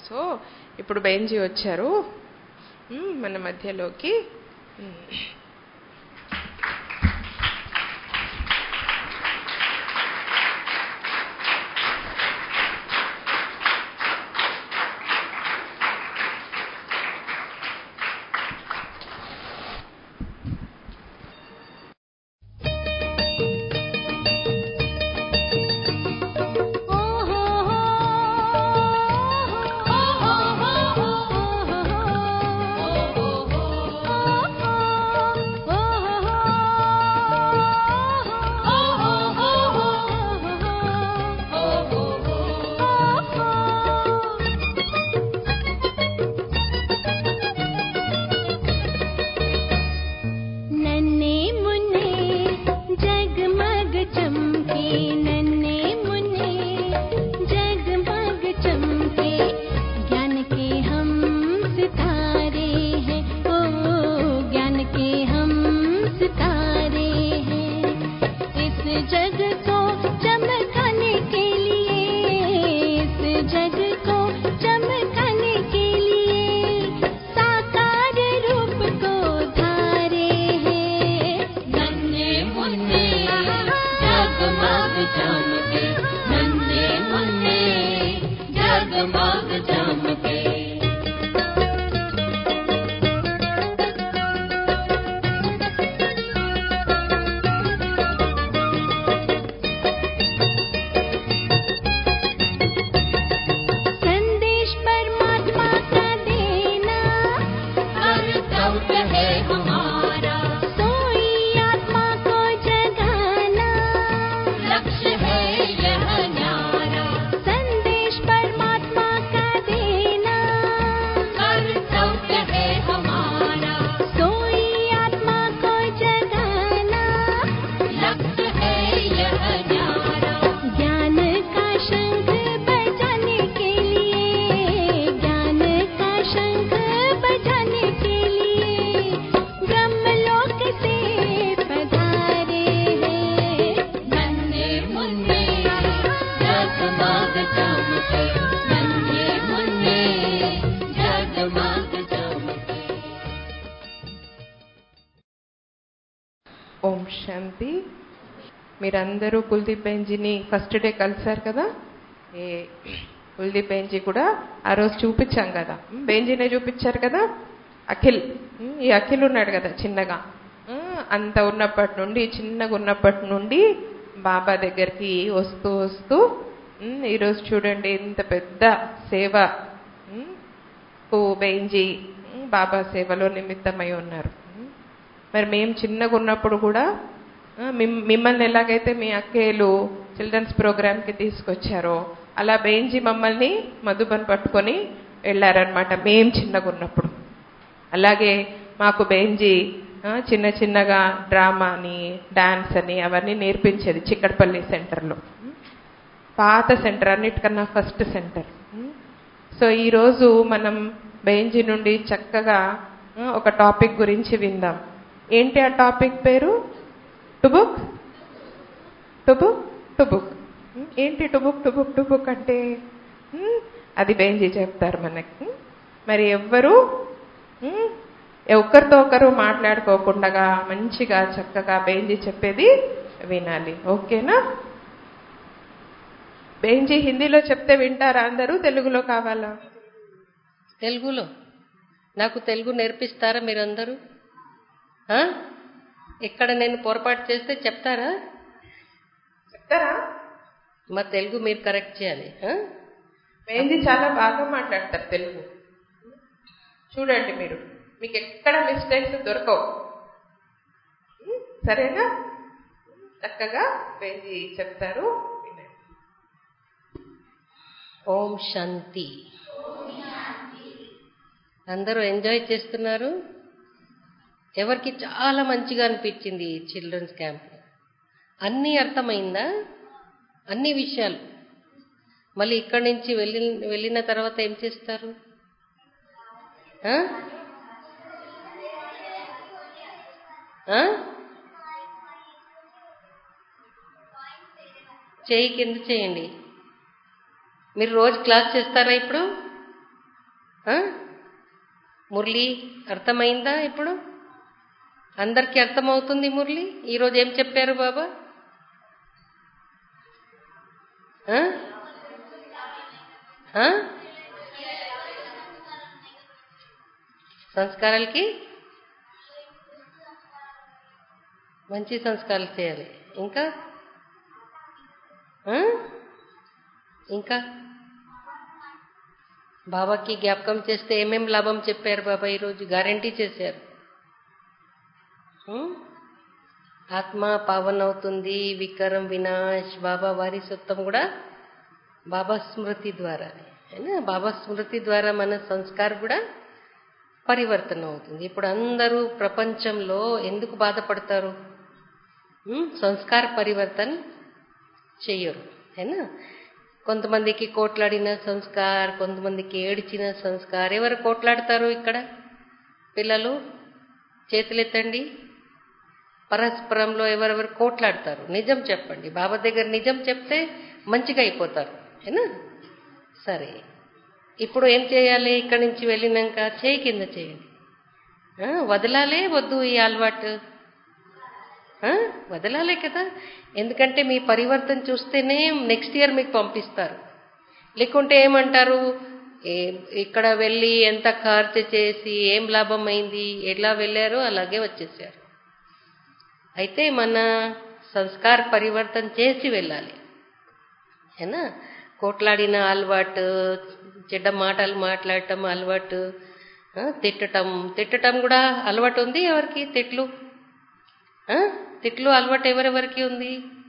So ఇప్పుడు Benji వచ్చారు మ్, మన మధ్యలోకి మ్. नन्हे मुन्ने जगमग चमके नन्हे मुन्ने जगमग चमके ज्ञान के हम सितारे हैं ओ ज्ञान के हम सितारे हैं इस जग को चमकाने के लिए इस जग को चमकाने के लिए साकार रूप को धारे हैं नन्हे मुन्ने जगमग चमके नन्हे मुन्ने जगमग चमके संदेश परमात्मा का देना कर्तव्य है हमारा सोई आत्मा को जगाना लक्ष्य है यह न्यारा संदेश परमात्मा का देना कर्तव्य है हमारा सोई आत्मा को जगाना लक्ष्य है यह न्यारा ज्ञान का शंख बजाने के लिए ज्ञान का शंख बजाने के लिए ब्रह्मलोक से पधारे हैं नन्हे मुन्ने जगमग चमके नन्हे मुन्ने जगमग चमके ఓం శాంతి మీరందరూ కుల్దీప్ బెంజీని ఫస్ట్ డే కలిశారు కదా ఏ కుల్దీప్ బెంజీ కూడా ఆ రోజు చూపించాం కదా ఉమ్, బెంజీనే చూపించారు కదా అఖిల్ ఉమ్, ఈ అఖిల్ ఉన్నాడు కదా చిన్నగా ఉమ్, అంత ఉన్నప్పటి నుండి చిన్నగా ఉన్నప్పటి నుండి బాబా దగ్గరికి వస్తూ వస్తూ ఉమ్, ఈరోజు చూడండి ఇంత పెద్ద సేవ ఉమ్, కు బెంజీ ఉమ్, బాబా సేవలో నిమిత్తమై ఉన్నారు ఉమ్. మరి మేము చిన్నగా ఉన్నప్పుడు కూడా ఆ, మిమ్- మిమ్మల్ని ఎలాగైతే మీ అక్కేలు చిల్డ్రన్స్ ప్రోగ్రామ్కి తీసుకొచ్చారో అలా బెంజీ మమ్మల్ని మధుబన్ పట్టుకొని వెళ్ళారనమాట మేం చిన్నగా ఉన్నప్పుడు అలాగే మాకు బెంజీ ఆ, చిన్న చిన్నగా డ్రామా అని డాన్స్ అని అవన్నీ నేర్పించేది చిక్కడపల్లి సెంటర్లో పాత సెంటర్ అన్నిటికన్నా ఫస్ట్ సెంటర్ సో ఈరోజు మనం బెంజీ నుండి చక్కగా ఆ, ఒక టాపిక్ గురించి విందాం ఏంటి ఆ టాపిక్ పేరు టుబుక్ టుబుక్ టుబుక్ ఉమ్, ఏంటి టుబుక్ టుబుక్ టుబుక్ అంటే ఉమ్, అది బెంజీ చెప్తారు మనకి ఉమ్, మరి ఎవ్వరు ఉమ్, ఒకరితో ఒకరు మాట్లాడుకోకుండా మంచిగా చక్కగా బెంజీ చెప్పేది వినాలి ఓకేనా బెంజీ హిందీలో చెప్తే వింటారా అందరూ తెలుగులో కావాలా తెలుగులో నాకు తెలుగు నేర్పిస్తారా మీరందరూ ఆ? ఇక్కడ నేను పొరపాటు చేస్తే చెప్తారా చెప్తారా మా తెలుగు మీరు కరెక్ట్ చేయాలి ఆ? బెంజీ చాలా బాగా మాట్లాడతారు తెలుగు చూడండి మీరు మీకు ఎక్కడ మిస్టేక్స్ దొరకవు ఉమ్, సరేనా చక్కగా బెంజీ చెప్తారు వినండి. ఓం శాంతి అందరూ ఎంజాయ్ చేస్తున్నారు ఎవరికి చాలా మంచిగా అనిపించింది ఈ చిల్డ్రన్స్ క్యాంప్ అన్నీ అర్థమైందా అన్ని విషయాలు మళ్ళీ ఇక్కడి నుంచి వెళ్ళి వెళ్ళిన తర్వాత ఏం చేస్తారు ఆ? ఆ? చేయి కింద చేయండి మీరు రోజు క్లాస్ చేస్తారా ఇప్పుడు ఆ? మురళి అర్థమైందా ఇప్పుడు అందరికీ అర్థమవుతుంది మురళి ఈరోజు ఏం చెప్పారు బాబా ఆ? ఆ? సంస్కారాలకి మంచి సంస్కారాలు చేయాలి ఇంకా ఆ? ఇంకా బాబాకి జ్ఞాపకం చేస్తే ఏమేం లాభం చెప్పారు బాబా ఈరోజు గ్యారంటీ చేశారు ఉం? ఆత్మ పావన అవుతుంది వికారం వినాశ్ బాబా వారి సొత్తం కూడా బాబా స్మృతి ద్వారా అయినా బాబా స్మృతి ద్వారా మన సంస్కారం కూడా పరివర్తన అవుతుంది ఇప్పుడు అందరూ ప్రపంచంలో ఎందుకు బాధపడతారు ఉం? సంస్కార పరివర్తన చెయ్యరు అయినా కొంతమందికి కోట్లాడిన సంస్కార్ కొంతమందికి ఏడ్చిన సంస్కార్ ఎవరు కోట్లాడతారు ఇక్కడ పిల్లలు చేతులెత్తండి పరస్పరంలో ఎవరెవరు కోట్లాడతారు నిజం చెప్పండి బాబా దగ్గర నిజం చెప్తే మంచిగా అయిపోతారు ఏనా సరే ఇప్పుడు ఏం చేయాలి ఇక్కడి నుంచి వెళ్ళినాక చేయి కింద చేయండి ఆ, వదలాలే వద్దు ఈ అలవాటు ఆ, వదలాలే కదా ఎందుకంటే మీ పరివర్తన చూస్తేనే నెక్స్ట్ ఇయర్ మీకు పంపిస్తారు లేకుంటే ఏమంటారు ఏ- ఇక్కడ వెళ్ళి ఎంత ఖర్చు చేసి ఏం లాభం అయింది ఎలా వెళ్ళారో అలాగే వచ్చేసారు అయితే మన సంస్కార పరివర్తన చేసి వెళ్ళాలి ఏనా కోట్లాడిన అలవాటు చెడ్డ మాటలు మాట్లాడటం అలవాటు ఆ, తిట్టటం తిట్టటం కూడా అలవాటు ఉంది ఎవరికి తిట్లు ఆ? తిట్లు అలవాటు ఎవరెవరికి ఉంది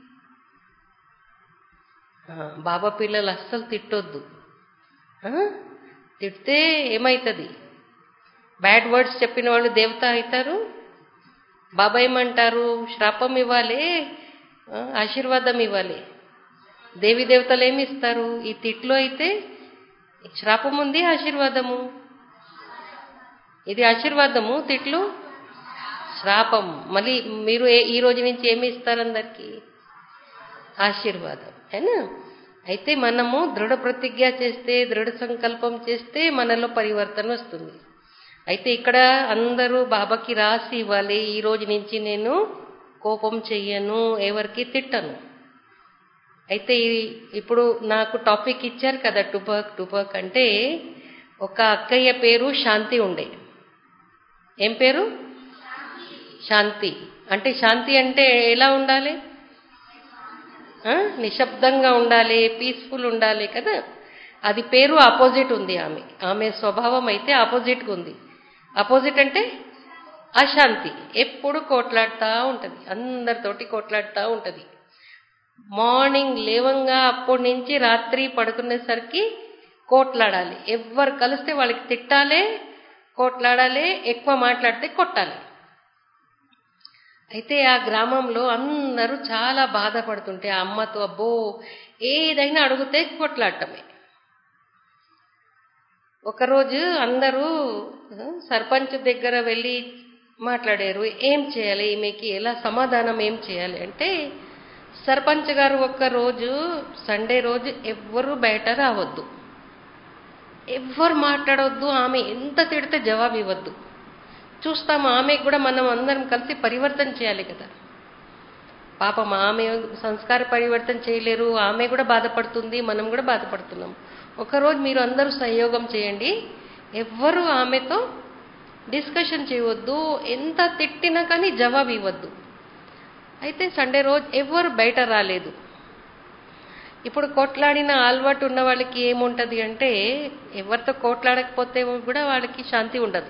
ఆ, బాబా పిల్లలు అస్సలు తిట్టొద్దు ఆ? తిడితే ఏమవుతుంది బ్యాడ్ వర్డ్స్ చెప్పిన వాళ్ళు దేవత అవుతారు బాబా ఏమంటారు శ్రాపం ఇవ్వాలి ఆ, ఆశీర్వాదం ఇవ్వాలి దేవి దేవతలు ఏమి ఇస్తారు ఈ తిట్లు అయితే శ్రాపం ఉంది ఆశీర్వాదము ఇది ఆశీర్వాదము తిట్లు శ్రాపం మళ్ళీ మీరు ఏ- ఈ రోజు నుంచి ఏమి ఇస్తారు అందరికి ఆశీర్వాదం అయినా అయితే మనము దృఢ ప్రతిజ్ఞ చేస్తే దృఢ సంకల్పం చేస్తే మనలో పరివర్తన వస్తుంది అయితే ఇక్కడ అందరూ బాబాకి రాసి ఇవ్వాలి ఈ రోజు నుంచి నేను కోపం చెయ్యను ఎవరికి తిట్టను అయితే ఈ- ఇప్పుడు నాకు టాపిక్ ఇచ్చారు కదా టుపక్ టుపక్ అంటే ఒక అక్కయ్య పేరు శాంతి ఉండే ఏం పేరు శాంతి అంటే శాంతి అంటే ఎలా ఉండాలి ఆ? నిశ్శబ్దంగా ఉండాలి పీస్ఫుల్ ఉండాలి కదా అది పేరు ఆపోజిట్ ఉంది ఆమె ఆమె స్వభావం అయితే ఆపోజిట్గా ఉంది ఆపోజిట్ అంటే అశాంతి ఎప్పుడు కోట్లాడుతూ ఉంటుంది అందరితోటి కోట్లాడుతూ ఉంటుంది మార్నింగ్ లేవంగా అప్పటి నుంచి రాత్రి పడుకునేసరికి కోట్లాడాలి ఎవరు కలిస్తే వాళ్ళకి తిట్టాలి కోట్లాడాలి ఎక్కువ మాట్లాడితే కొట్టాలి అయితే ఆ గ్రామంలో అందరూ చాలా బాధపడుతుంటే ఆ అమ్మతో అబ్బో ఏదైనా అడిగితే కొట్లాడటమే ఒకరోజు అందరూ ఆ, సర్పంచ్ దగ్గర వెళ్ళి మాట్లాడారు ఏం చేయాలి ఈమెకి ఎలా సమాధానం ఏం చేయాలి అంటే సర్పంచ్ గారు ఒక్క రోజు సండే రోజు ఎవ్వరూ బయట రావద్దు ఎవ్వరు మాట్లాడవద్దు ఆమె ఎంత తిడితే జవాబు ఇవ్వద్దు చూస్తాము ఆమెకు కూడా మనం అందరం కలిసి పరివర్తన చేయాలి కదా పాపం ఆమె సంస్కార పరివర్తన చేయలేరు ఆమె కూడా బాధపడుతుంది మనం కూడా బాధపడుతున్నాం ఒకరోజు మీరు అందరూ సహయోగం చేయండి ఎవ్వరు ఆమెతో డిస్కషన్ చేయవద్దు ఎంత తిట్టినా కానీ జవాబు ఇవ్వద్దు అయితే సండే రోజు ఎవ్వరు బయట రాలేదు ఇప్పుడు కోట్లాడిన అలవాటు ఉన్న వాళ్ళకి ఏముంటుంది అంటే ఎవరితో కోట్లాడకపోతే కూడా వాళ్ళకి శాంతి ఉండదు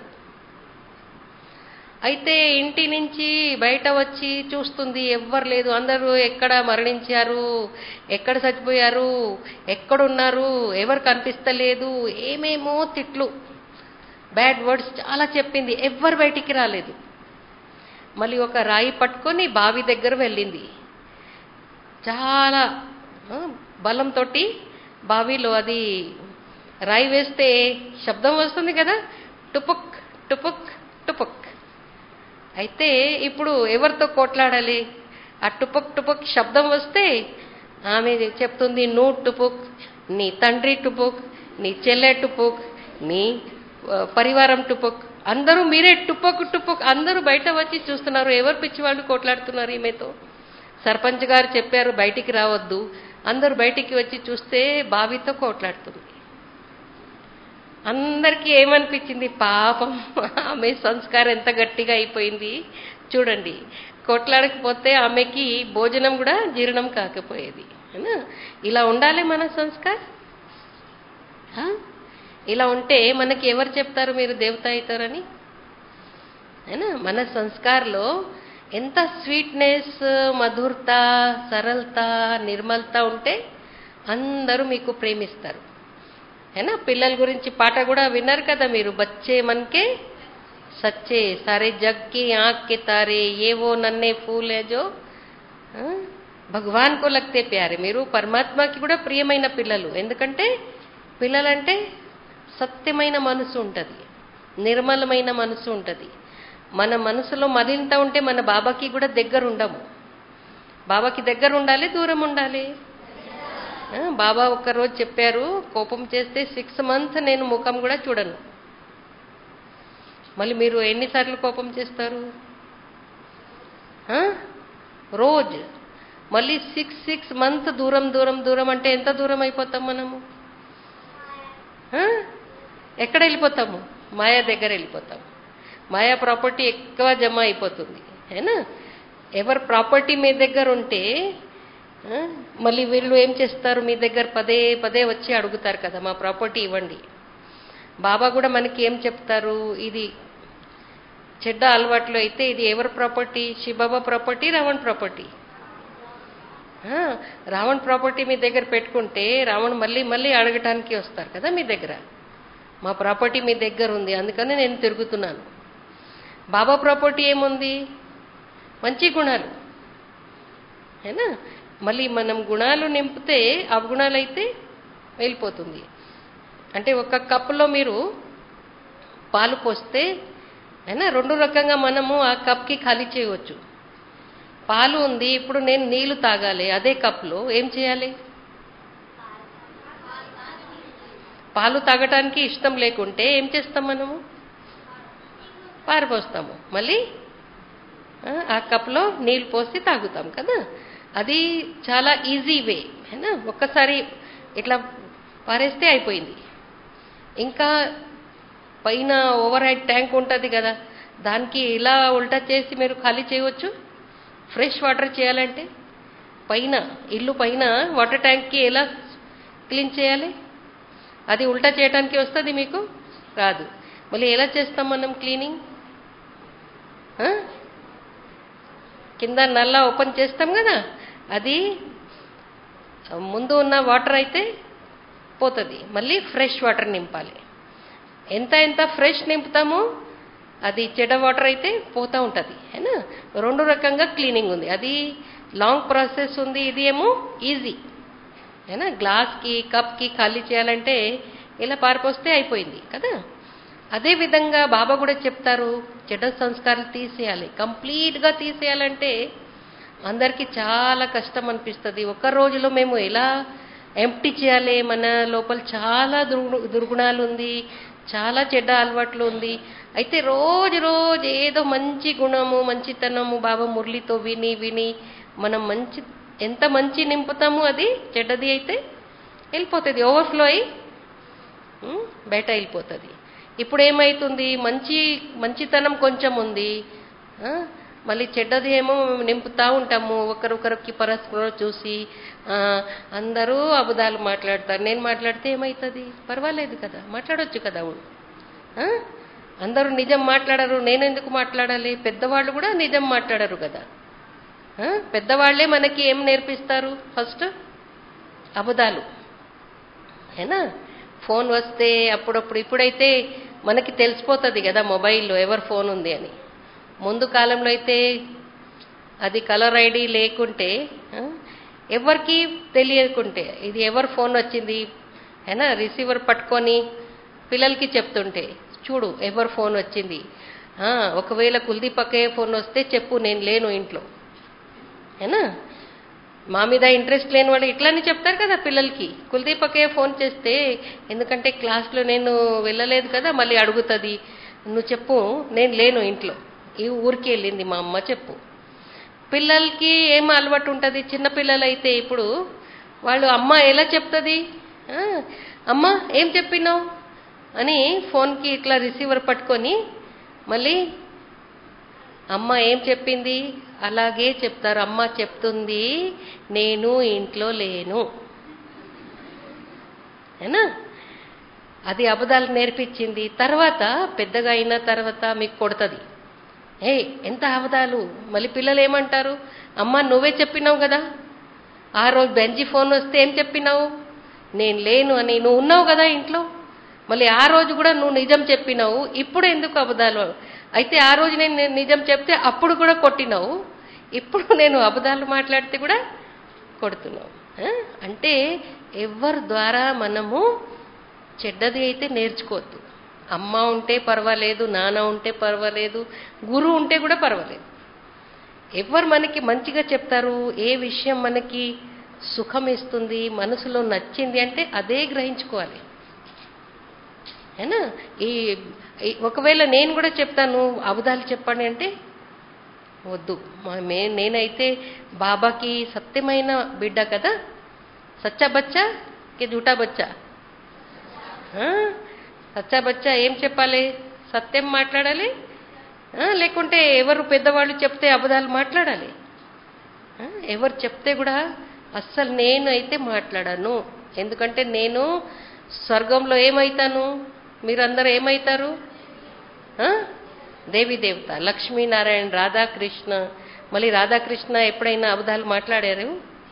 అయితే ఇంటి నుంచి బయట వచ్చి చూస్తుంది ఎవ్వరు లేదు అందరూ ఎక్కడ మరణించారు ఎక్కడ చచ్చిపోయారు ఎక్కడున్నారు ఎవరు కనిపిస్తలేదు ఏమేమో తిట్లు బ్యాడ్ వర్డ్స్ చాలా చెప్పింది ఎవ్వరు బయటికి రాలేదు మళ్ళీ ఒక రాయి పట్టుకొని బావి దగ్గర వెళ్ళింది చాలా ఆ, బలంతో బావిలో అది రాయి వేస్తే శబ్దం వస్తుంది కదా టుపుక్ టుపుక్ టుపుక్ అయితే ఇప్పుడు ఎవరితో కోట్లాడాలి ఆ టుపుక్ టుపుక్ శబ్దం వస్తే ఆమె చెప్తుంది నువ్వు టుపుక్ నీ తండ్రి టుపుక్ నీ చెల్లె టుపుక్ నీ ఆ, పరివారం టుపక్ అందరూ మీరే టుపక్ టుపక్ అందరూ బయట వచ్చి చూస్తున్నారు ఎవరు పిచ్చివాళ్ళు కొట్లాడుతున్నారు ఈమెతో సర్పంచ్ గారు చెప్పారు బయటికి రావద్దు అందరూ బయటికి వచ్చి చూస్తే బావితో కొట్లాడుతుంది అందరికీ ఏమనిపించింది పాపం ఆమె సంస్కారం ఎంత గట్టిగా అయిపోయింది చూడండి కొట్లాడకపోతే ఆమెకి భోజనం కూడా జీర్ణం కాకపోయేది అవునా? ఇలా ఉండాలి మన సంస్కార్ ఆ? ఇలా ఉంటే మనకి ఎవరు చెప్తారు మీరు దేవత అవుతారని అయినా మన సంస్కార్లో ఎంత స్వీట్నెస్ మధురత సరళత నిర్మలత ఉంటే అందరూ మీకు ప్రేమిస్తారు అయినా పిల్లల గురించి పాట కూడా విన్నారు కదా మీరు బచ్చే మనకే సచ్చే సారే జగ్ కి ఆంఖ్ కి తారే ఏ ఓ నన్నే ఫూల్ హే జో ఆ, భగవాన్ కో లగ్తే ప్యారే మీరు పరమాత్మకి కూడా ప్రియమైన పిల్లలు ఎందుకంటే పిల్లలంటే సత్యమైన మనసు ఉంటుంది నిర్మలమైన మనసు ఉంటుంది మన మనసులో మరింత ఉంటే మన బాబాకి కూడా దగ్గర ఉండము బాబాకి దగ్గర ఉండాలి దూరం ఉండాలి ఆ, బాబా ఒక్కరోజు చెప్పారు కోపం చేస్తే సిక్స్ మంత్ నేను ముఖం కూడా చూడను మళ్ళీ మీరు ఎన్నిసార్లు కోపం చేస్తారు ఆ? రోజు మళ్ళీ సిక్స్ సిక్స్ మంత్ దూరం దూరం దూరం అంటే ఎంత దూరం అయిపోతాం మనము ఆ? ఎక్కడ వెళ్ళిపోతాము మాయా దగ్గర వెళ్ళిపోతాము మాయా ప్రాపర్టీ ఎక్కువ జమ అయిపోతుంది ఏనా ఎవరి ప్రాపర్టీ మీ దగ్గర ఉంటే ఆ, మళ్ళీ వీళ్ళు ఏం చేస్తారు మీ దగ్గర పదే పదే వచ్చి అడుగుతారు కదా మా ప్రాపర్టీ ఇవ్వండి బాబా కూడా మనకి ఏం చెప్తారు ఇది చెడ్డ అలవాట్లు అయితే ఇది ఎవరి property Shivbaba property Ravan property ఆ, రావణ్ ప్రాపర్టీ మీ దగ్గర పెట్టుకుంటే రావణ్ మళ్ళీ మళ్ళీ అడగటానికి వస్తారు కదా మీ దగ్గర మా ప్రాపర్టీ మీ దగ్గర ఉంది అందుకని నేను తిరుగుతున్నాను బాబా ప్రాపర్టీ ఏముంది మంచి గుణాలు ఏనా మళ్ళీ మనం గుణాలు నింపితే అవగుణాలు అయితే వెళ్ళిపోతుంది అంటే ఒక కప్పులో మీరు పాలు పోస్తే అయినా రెండు రకంగా మనము ఆ కప్కి ఖాళీ చేయవచ్చు పాలు ఉంది ఇప్పుడు నేను నీళ్లు తాగాలి అదే కప్లో ఏం చేయాలి పాలు తాగటానికి ఇష్టం లేకుంటే ఏం చేస్తాం మనము పారిపోస్తాము మళ్ళీ ఆ, ఆ కప్లో నీళ్ళు పోసి తాగుతాం కదా అది చాలా ఈజీ వే అయినా ఒక్కసారి ఇట్లా పారేస్తే అయిపోయింది ఇంకా పైన ఓవర్ హెడ్ ట్యాంక్ ఉంటుంది కదా దానికి ఇలా ఉల్టా చేసి మీరు ఖాళీ చేయవచ్చు ఫ్రెష్ వాటర్ చేయాలంటే పైన ఇల్లు పైన వాటర్ ట్యాంక్కి ఎలా క్లీన్ చేయాలి అది ఉల్టా చేయడానికి వస్తుంది మీకు రాదు మళ్ళీ ఎలా చేస్తాం మనం క్లీనింగ్ ఆ? కింద నల్ల ఓపెన్ చేస్తాం కదా అది ముందు ఉన్న వాటర్ అయితే పోతుంది మళ్ళీ ఫ్రెష్ వాటర్ నింపాలి ఎంత ఎంత ఫ్రెష్ నింపుతామో అది చెడ్డ వాటర్ అయితే పోతూ ఉంటుంది అయినా రెండు రకంగా క్లీనింగ్ ఉంది అది లాంగ్ ప్రాసెస్ ఉంది ఇది ఏమో ఈజీ అయినా గ్లాస్కి కప్కి ఖాళీ చేయాలంటే ఇలా పారిపోస్తే అయిపోయింది కదా అదే విధంగా బాబా కూడా చెప్తారు చెడ్డ సంస్కారాలు తీసేయాలి కంప్లీట్గా తీసేయాలంటే అందరికీ చాలా కష్టం అనిపిస్తుంది ఒక్క రోజులో మేము ఎలా ఎంప్టీ చేయాలి మన లోపల చాలా దుర్గు దుర్గుణాలు ఉంది చాలా చెడ్డ అలవాట్లు ఉంది అయితే రోజు రోజు ఏదో మంచి గుణము మంచితనము బాబా మురళితో విని విని మనం మంచి ఎంత మంచి నింపుతామో అది చెడ్డది అయితే వెళ్ళిపోతుంది ఓవర్ఫ్లో అయి ఉమ్, బయట వెళ్ళిపోతుంది ఇప్పుడు ఏమవుతుంది మంచి మంచితనం కొంచెం ఉంది ఆ, మళ్ళీ చెడ్డది ఏమో మేము నింపుతా ఉంటాము ఒకరొకరికి పరస్పరం చూసి ఆ, అందరూ అబద్ధాలు మాట్లాడతారు నేను మాట్లాడితే ఏమవుతుంది పర్వాలేదు కదా మాట్లాడొచ్చు కదా అవును ఆ? అందరూ నిజం మాట్లాడరు నేను ఎందుకు మాట్లాడాలి పెద్దవాళ్ళు కూడా నిజం మాట్లాడరు కదా ఆ? పెద్దవాళ్లే మనకి ఏం నేర్పిస్తారు ఫస్ట్ అబద్ధాలు ఏనా ఫోన్ వస్తే అప్పుడప్పుడు ఇప్పుడైతే మనకి తెలిసిపోతుంది కదా మొబైల్లో ఎవరు ఫోన్ ఉంది అని ముందు కాలంలో అయితే అది కలర్ ఐడి లేకుంటే ఆ, ఎవరికి తెలియకుంటే ఇది ఎవరు ఫోన్ వచ్చింది అయినా రిసీవర్ పట్టుకొని పిల్లలకి చెప్తుంటే చూడు ఎవరు ఫోన్ వచ్చింది ఆ, ఒకవేళ కుల్దీపకే ఫోన్ వస్తే చెప్పు నేను లేను ఇంట్లో ఏనా మా మీద ఇంట్రెస్ట్ లేని వాళ్ళు ఇట్లానే చెప్తారు కదా పిల్లలకి కులదీపకే ఫోన్ చేస్తే ఎందుకంటే క్లాస్లో నేను వెళ్ళలేదు కదా మళ్ళీ అడుగుతుంది నువ్వు చెప్పు నేను లేను ఇంట్లో ఈ ఊరికి వెళ్ళింది మా అమ్మ చెప్పు పిల్లలకి ఏం అలవాటు ఉంటుంది చిన్న పిల్లలైతే ఇప్పుడు వాళ్ళు అమ్మ ఎలా చెప్తుంది ఆ, అమ్మ ఏం చెప్పినావు అని ఫోన్కి ఇట్లా రిసీవర్ పట్టుకొని మళ్ళీ అమ్మ ఏం చెప్పింది అలాగే చెప్తారు అమ్మ చెప్తుంది నేను ఇంట్లో లేను ఏనా అది అబద్ధాలు నేర్పించింది తర్వాత పెద్దగా అయిన తర్వాత మీకు కొడుతుంది ఏ ఎంత అబద్ధాలు మళ్ళీ పిల్లలు ఏమంటారు అమ్మ నువ్వే చెప్పినావు కదా ఆ రోజు బెంజి ఫోన్ వస్తే ఏం చెప్పినావు నేను లేను అని నువ్వు ఉన్నావు కదా ఇంట్లో మళ్ళీ ఆ రోజు కూడా నువ్వు నిజం చెప్పినావు ఇప్పుడు ఎందుకు అబద్ధాలు అయితే ఆ రోజు నేను నేను నిజం చెప్తే అప్పుడు కూడా కొట్టినావు ఇప్పుడు నేను అబద్ధాలు మాట్లాడితే కూడా కొడుతున్నావు ఆ? అంటే ఎవరి ద్వారా మనము చెడ్డది అయితే నేర్చుకోవద్దు అమ్మ ఉంటే పర్వాలేదు నాన్న ఉంటే పర్వాలేదు గురువు ఉంటే కూడా పర్వాలేదు ఎవరు మనకి మంచిగా చెప్తారు ఏ విషయం మనకి సుఖం ఇస్తుంది మనసులో నచ్చింది అంటే అదే గ్రహించుకోవాలి ఏనా ఈ ఈ- ఒకవేళ నేను కూడా చెప్తాను అబద్ధాలు చెప్పండి అంటే వద్దు మా- మే నేనైతే బాబాకి సత్యమైన బిడ్డ కదా సచ్చా బచ్చా కి జూటా బచ్చా ఆ? సచ్చా బచ్చా ఏం చెప్పాలి సత్యం మాట్లాడాలి ఆ, లేకుంటే ఎవరు పెద్దవాళ్ళు చెప్తే అబద్ధాలు మాట్లాడాలి ఆ, ఎవరు చెప్తే కూడా అస్సలు నేను అయితే మాట్లాడాను ఎందుకంటే నేను స్వర్గంలో ఏమైతాను మీరందరూ ఏమైతారు ఆ? దేవి దేవత లక్ష్మీనారాయణ రాధాకృష్ణ మళ్ళీ రాధాకృష్ణ ఎప్పుడైనా అబద్ధాలు మాట్లాడారు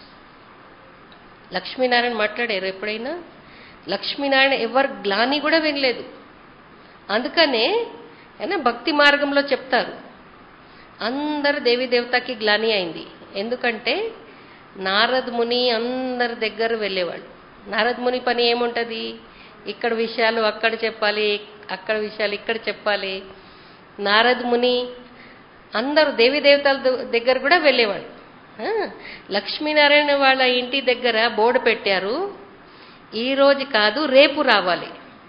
లక్ష్మీనారాయణ మాట్లాడారు ఎప్పుడైనా లక్ష్మీనారాయణ ఎవరు గ్లాని కూడా వినలేదు అందుకనే అయినా భక్తి మార్గంలో చెప్తారు అందరు దేవి దేవతకి గ్లాని అయింది ఎందుకంటే నారద్ ముని అందరి దగ్గర వెళ్ళేవాళ్ళు నారద్ ముని పని ఏముంటుంది ఇక్కడ విషయాలు అక్కడ చెప్పాలి అక్కడ విషయాలు ఇక్కడ చెప్పాలి నారద్ ముని అందరూ దేవి దేవతల ద- దగ్గర కూడా వెళ్ళేవాళ్ళు ఆ, లక్ష్మీనారాయణ వాళ్ళ ఇంటి దగ్గర బోర్డు పెట్టారు ఈ రోజు కాదు రేపు రావాలి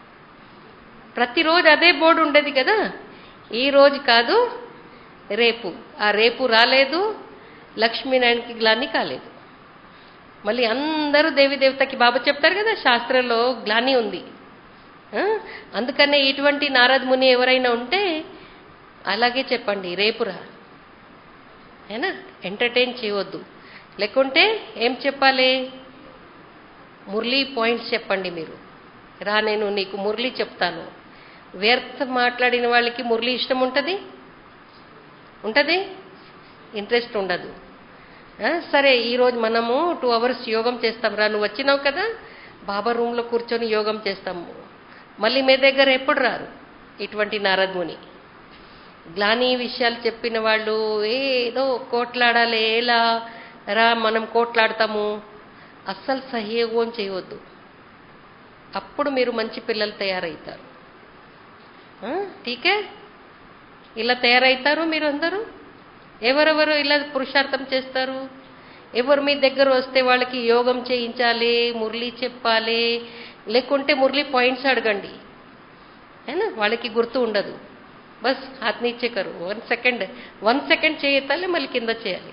ప్రతిరోజు అదే బోర్డు ఉండేది కదా ఈ రోజు కాదు రేపు ఆ రేపు రాలేదు లక్ష్మీనారాయణకి గ్లాని కాలేదు మళ్ళీ అందరూ దేవి దేవతకి బాబా చెప్తారు కదా శాస్త్రంలో గ్లాని ఉంది ఆ? అందుకనే ఇటువంటి నారద్ ముని ఎవరైనా ఉంటే అలాగే చెప్పండి రేపు రా ఏనా ఎంటర్టైన్ చేయవద్దు లేకుంటే ఏం చెప్పాలి మురళీ పాయింట్స్ చెప్పండి మీరు రా నేను నీకు మురళి చెప్తాను వ్యర్థ మాట్లాడిన వాళ్ళకి మురళి ఇష్టం ఉంటుంది ఉంటుంది ఇంట్రెస్ట్ ఉండదు ఆ, సరే ఈరోజు మనము టూ అవర్స్ యోగం చేస్తాం రా నువ్వు వచ్చినావు కదా బాబా రూమ్లో కూర్చొని యోగం చేస్తాము మళ్ళీ మీ దగ్గర ఎప్పుడు రారు ఇటువంటి నారదుని గ్లాని విషయాలు చెప్పిన వాళ్ళు ఏదో కోట్లాడాలి ఎలా రా మనం కోట్లాడతాము అస్సలు సహయోగం చేయవద్దు అప్పుడు మీరు మంచి పిల్లలు తయారవుతారు ఆ, ఠీకే ఇలా తయారవుతారు మీరు అందరూ ఎవరెవరు ఇలా పురుషార్థం చేస్తారు ఎవరు మీ దగ్గర వస్తే వాళ్ళకి యోగం చేయించాలి మురళి చెప్పాలి లేకుంటే మురళి పాయింట్స్ అడగండి ఏనా వాళ్ళకి గుర్తు ఉండదు బస్ హాత్ నీచే కరు వన్ సెకండ్ వన్ సెకండ్ చేయెత్తాలి మళ్ళీ కింద చేయాలి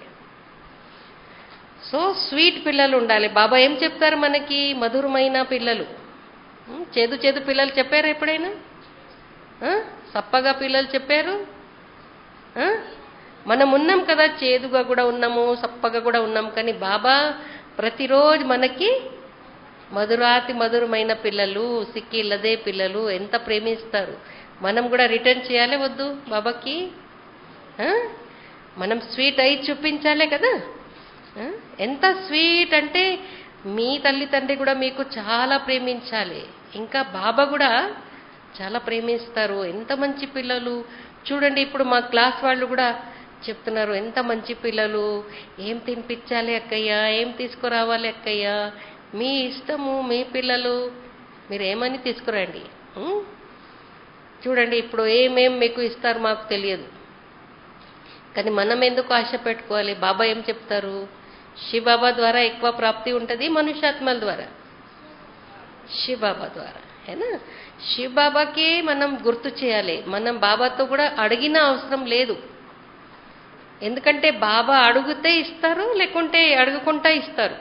సో స్వీట్ పిల్లలు ఉండాలి బాబా ఏం చెప్తారు మనకి మధురమైన పిల్లలు ఉం, చేదు చేదు పిల్లలు చెప్పారు ఎప్పుడైనా ఆ? సప్పగా పిల్లలు చెప్పారు ఆ? మనం ఉన్నాం కదా చేదుగా కూడా ఉన్నాము సప్పగా కూడా ఉన్నాం కానీ బాబా ప్రతిరోజు మనకి మధురాతి మధురమైన పిల్లలు సిక్కిళ్ళదే పిల్లలు ఎంత ప్రేమిస్తారు మనం కూడా రిటర్న్ చేయాలి వద్దు బాబాకి ఆ? మనం స్వీట్ అయి చూపించాలే కదా ఆ? ఎంత స్వీట్ అంటే మీ తల్లిదండ్రి కూడా మీకు చాలా ప్రేమించాలి ఇంకా బాబా కూడా చాలా ప్రేమిస్తారు ఎంత మంచి పిల్లలు చూడండి ఇప్పుడు మా క్లాస్ వాళ్ళు కూడా చెప్తున్నారు ఎంత మంచి పిల్లలు ఏం తినిపించాలి అక్కయ్య ఏం తీసుకురావాలి అక్కయ్య మీ ఇష్టము మీ పిల్లలు మీరు ఏమని తీసుకురండి ఉం? చూడండి ఇప్పుడు ఏమేం మీకు ఇస్తారు మాకు తెలియదు కానీ మనం ఎందుకు ఆశ పెట్టుకోవాలి బాబా ఏం చెప్తారు శివబాబా ద్వారా ఎక్కువ ప్రాప్తి ఉంటుంది మనుష్యాత్మల ద్వారా శివబాబా ద్వారా హేనా శివబాబాకి మనం గుర్తు చేయాలి మనం బాబాతో కూడా అడిగిన అవసరం లేదు ఎందుకంటే బాబా అడిగితే ఇస్తారు లేకుంటే అడుగుకుంటా ఇస్తారు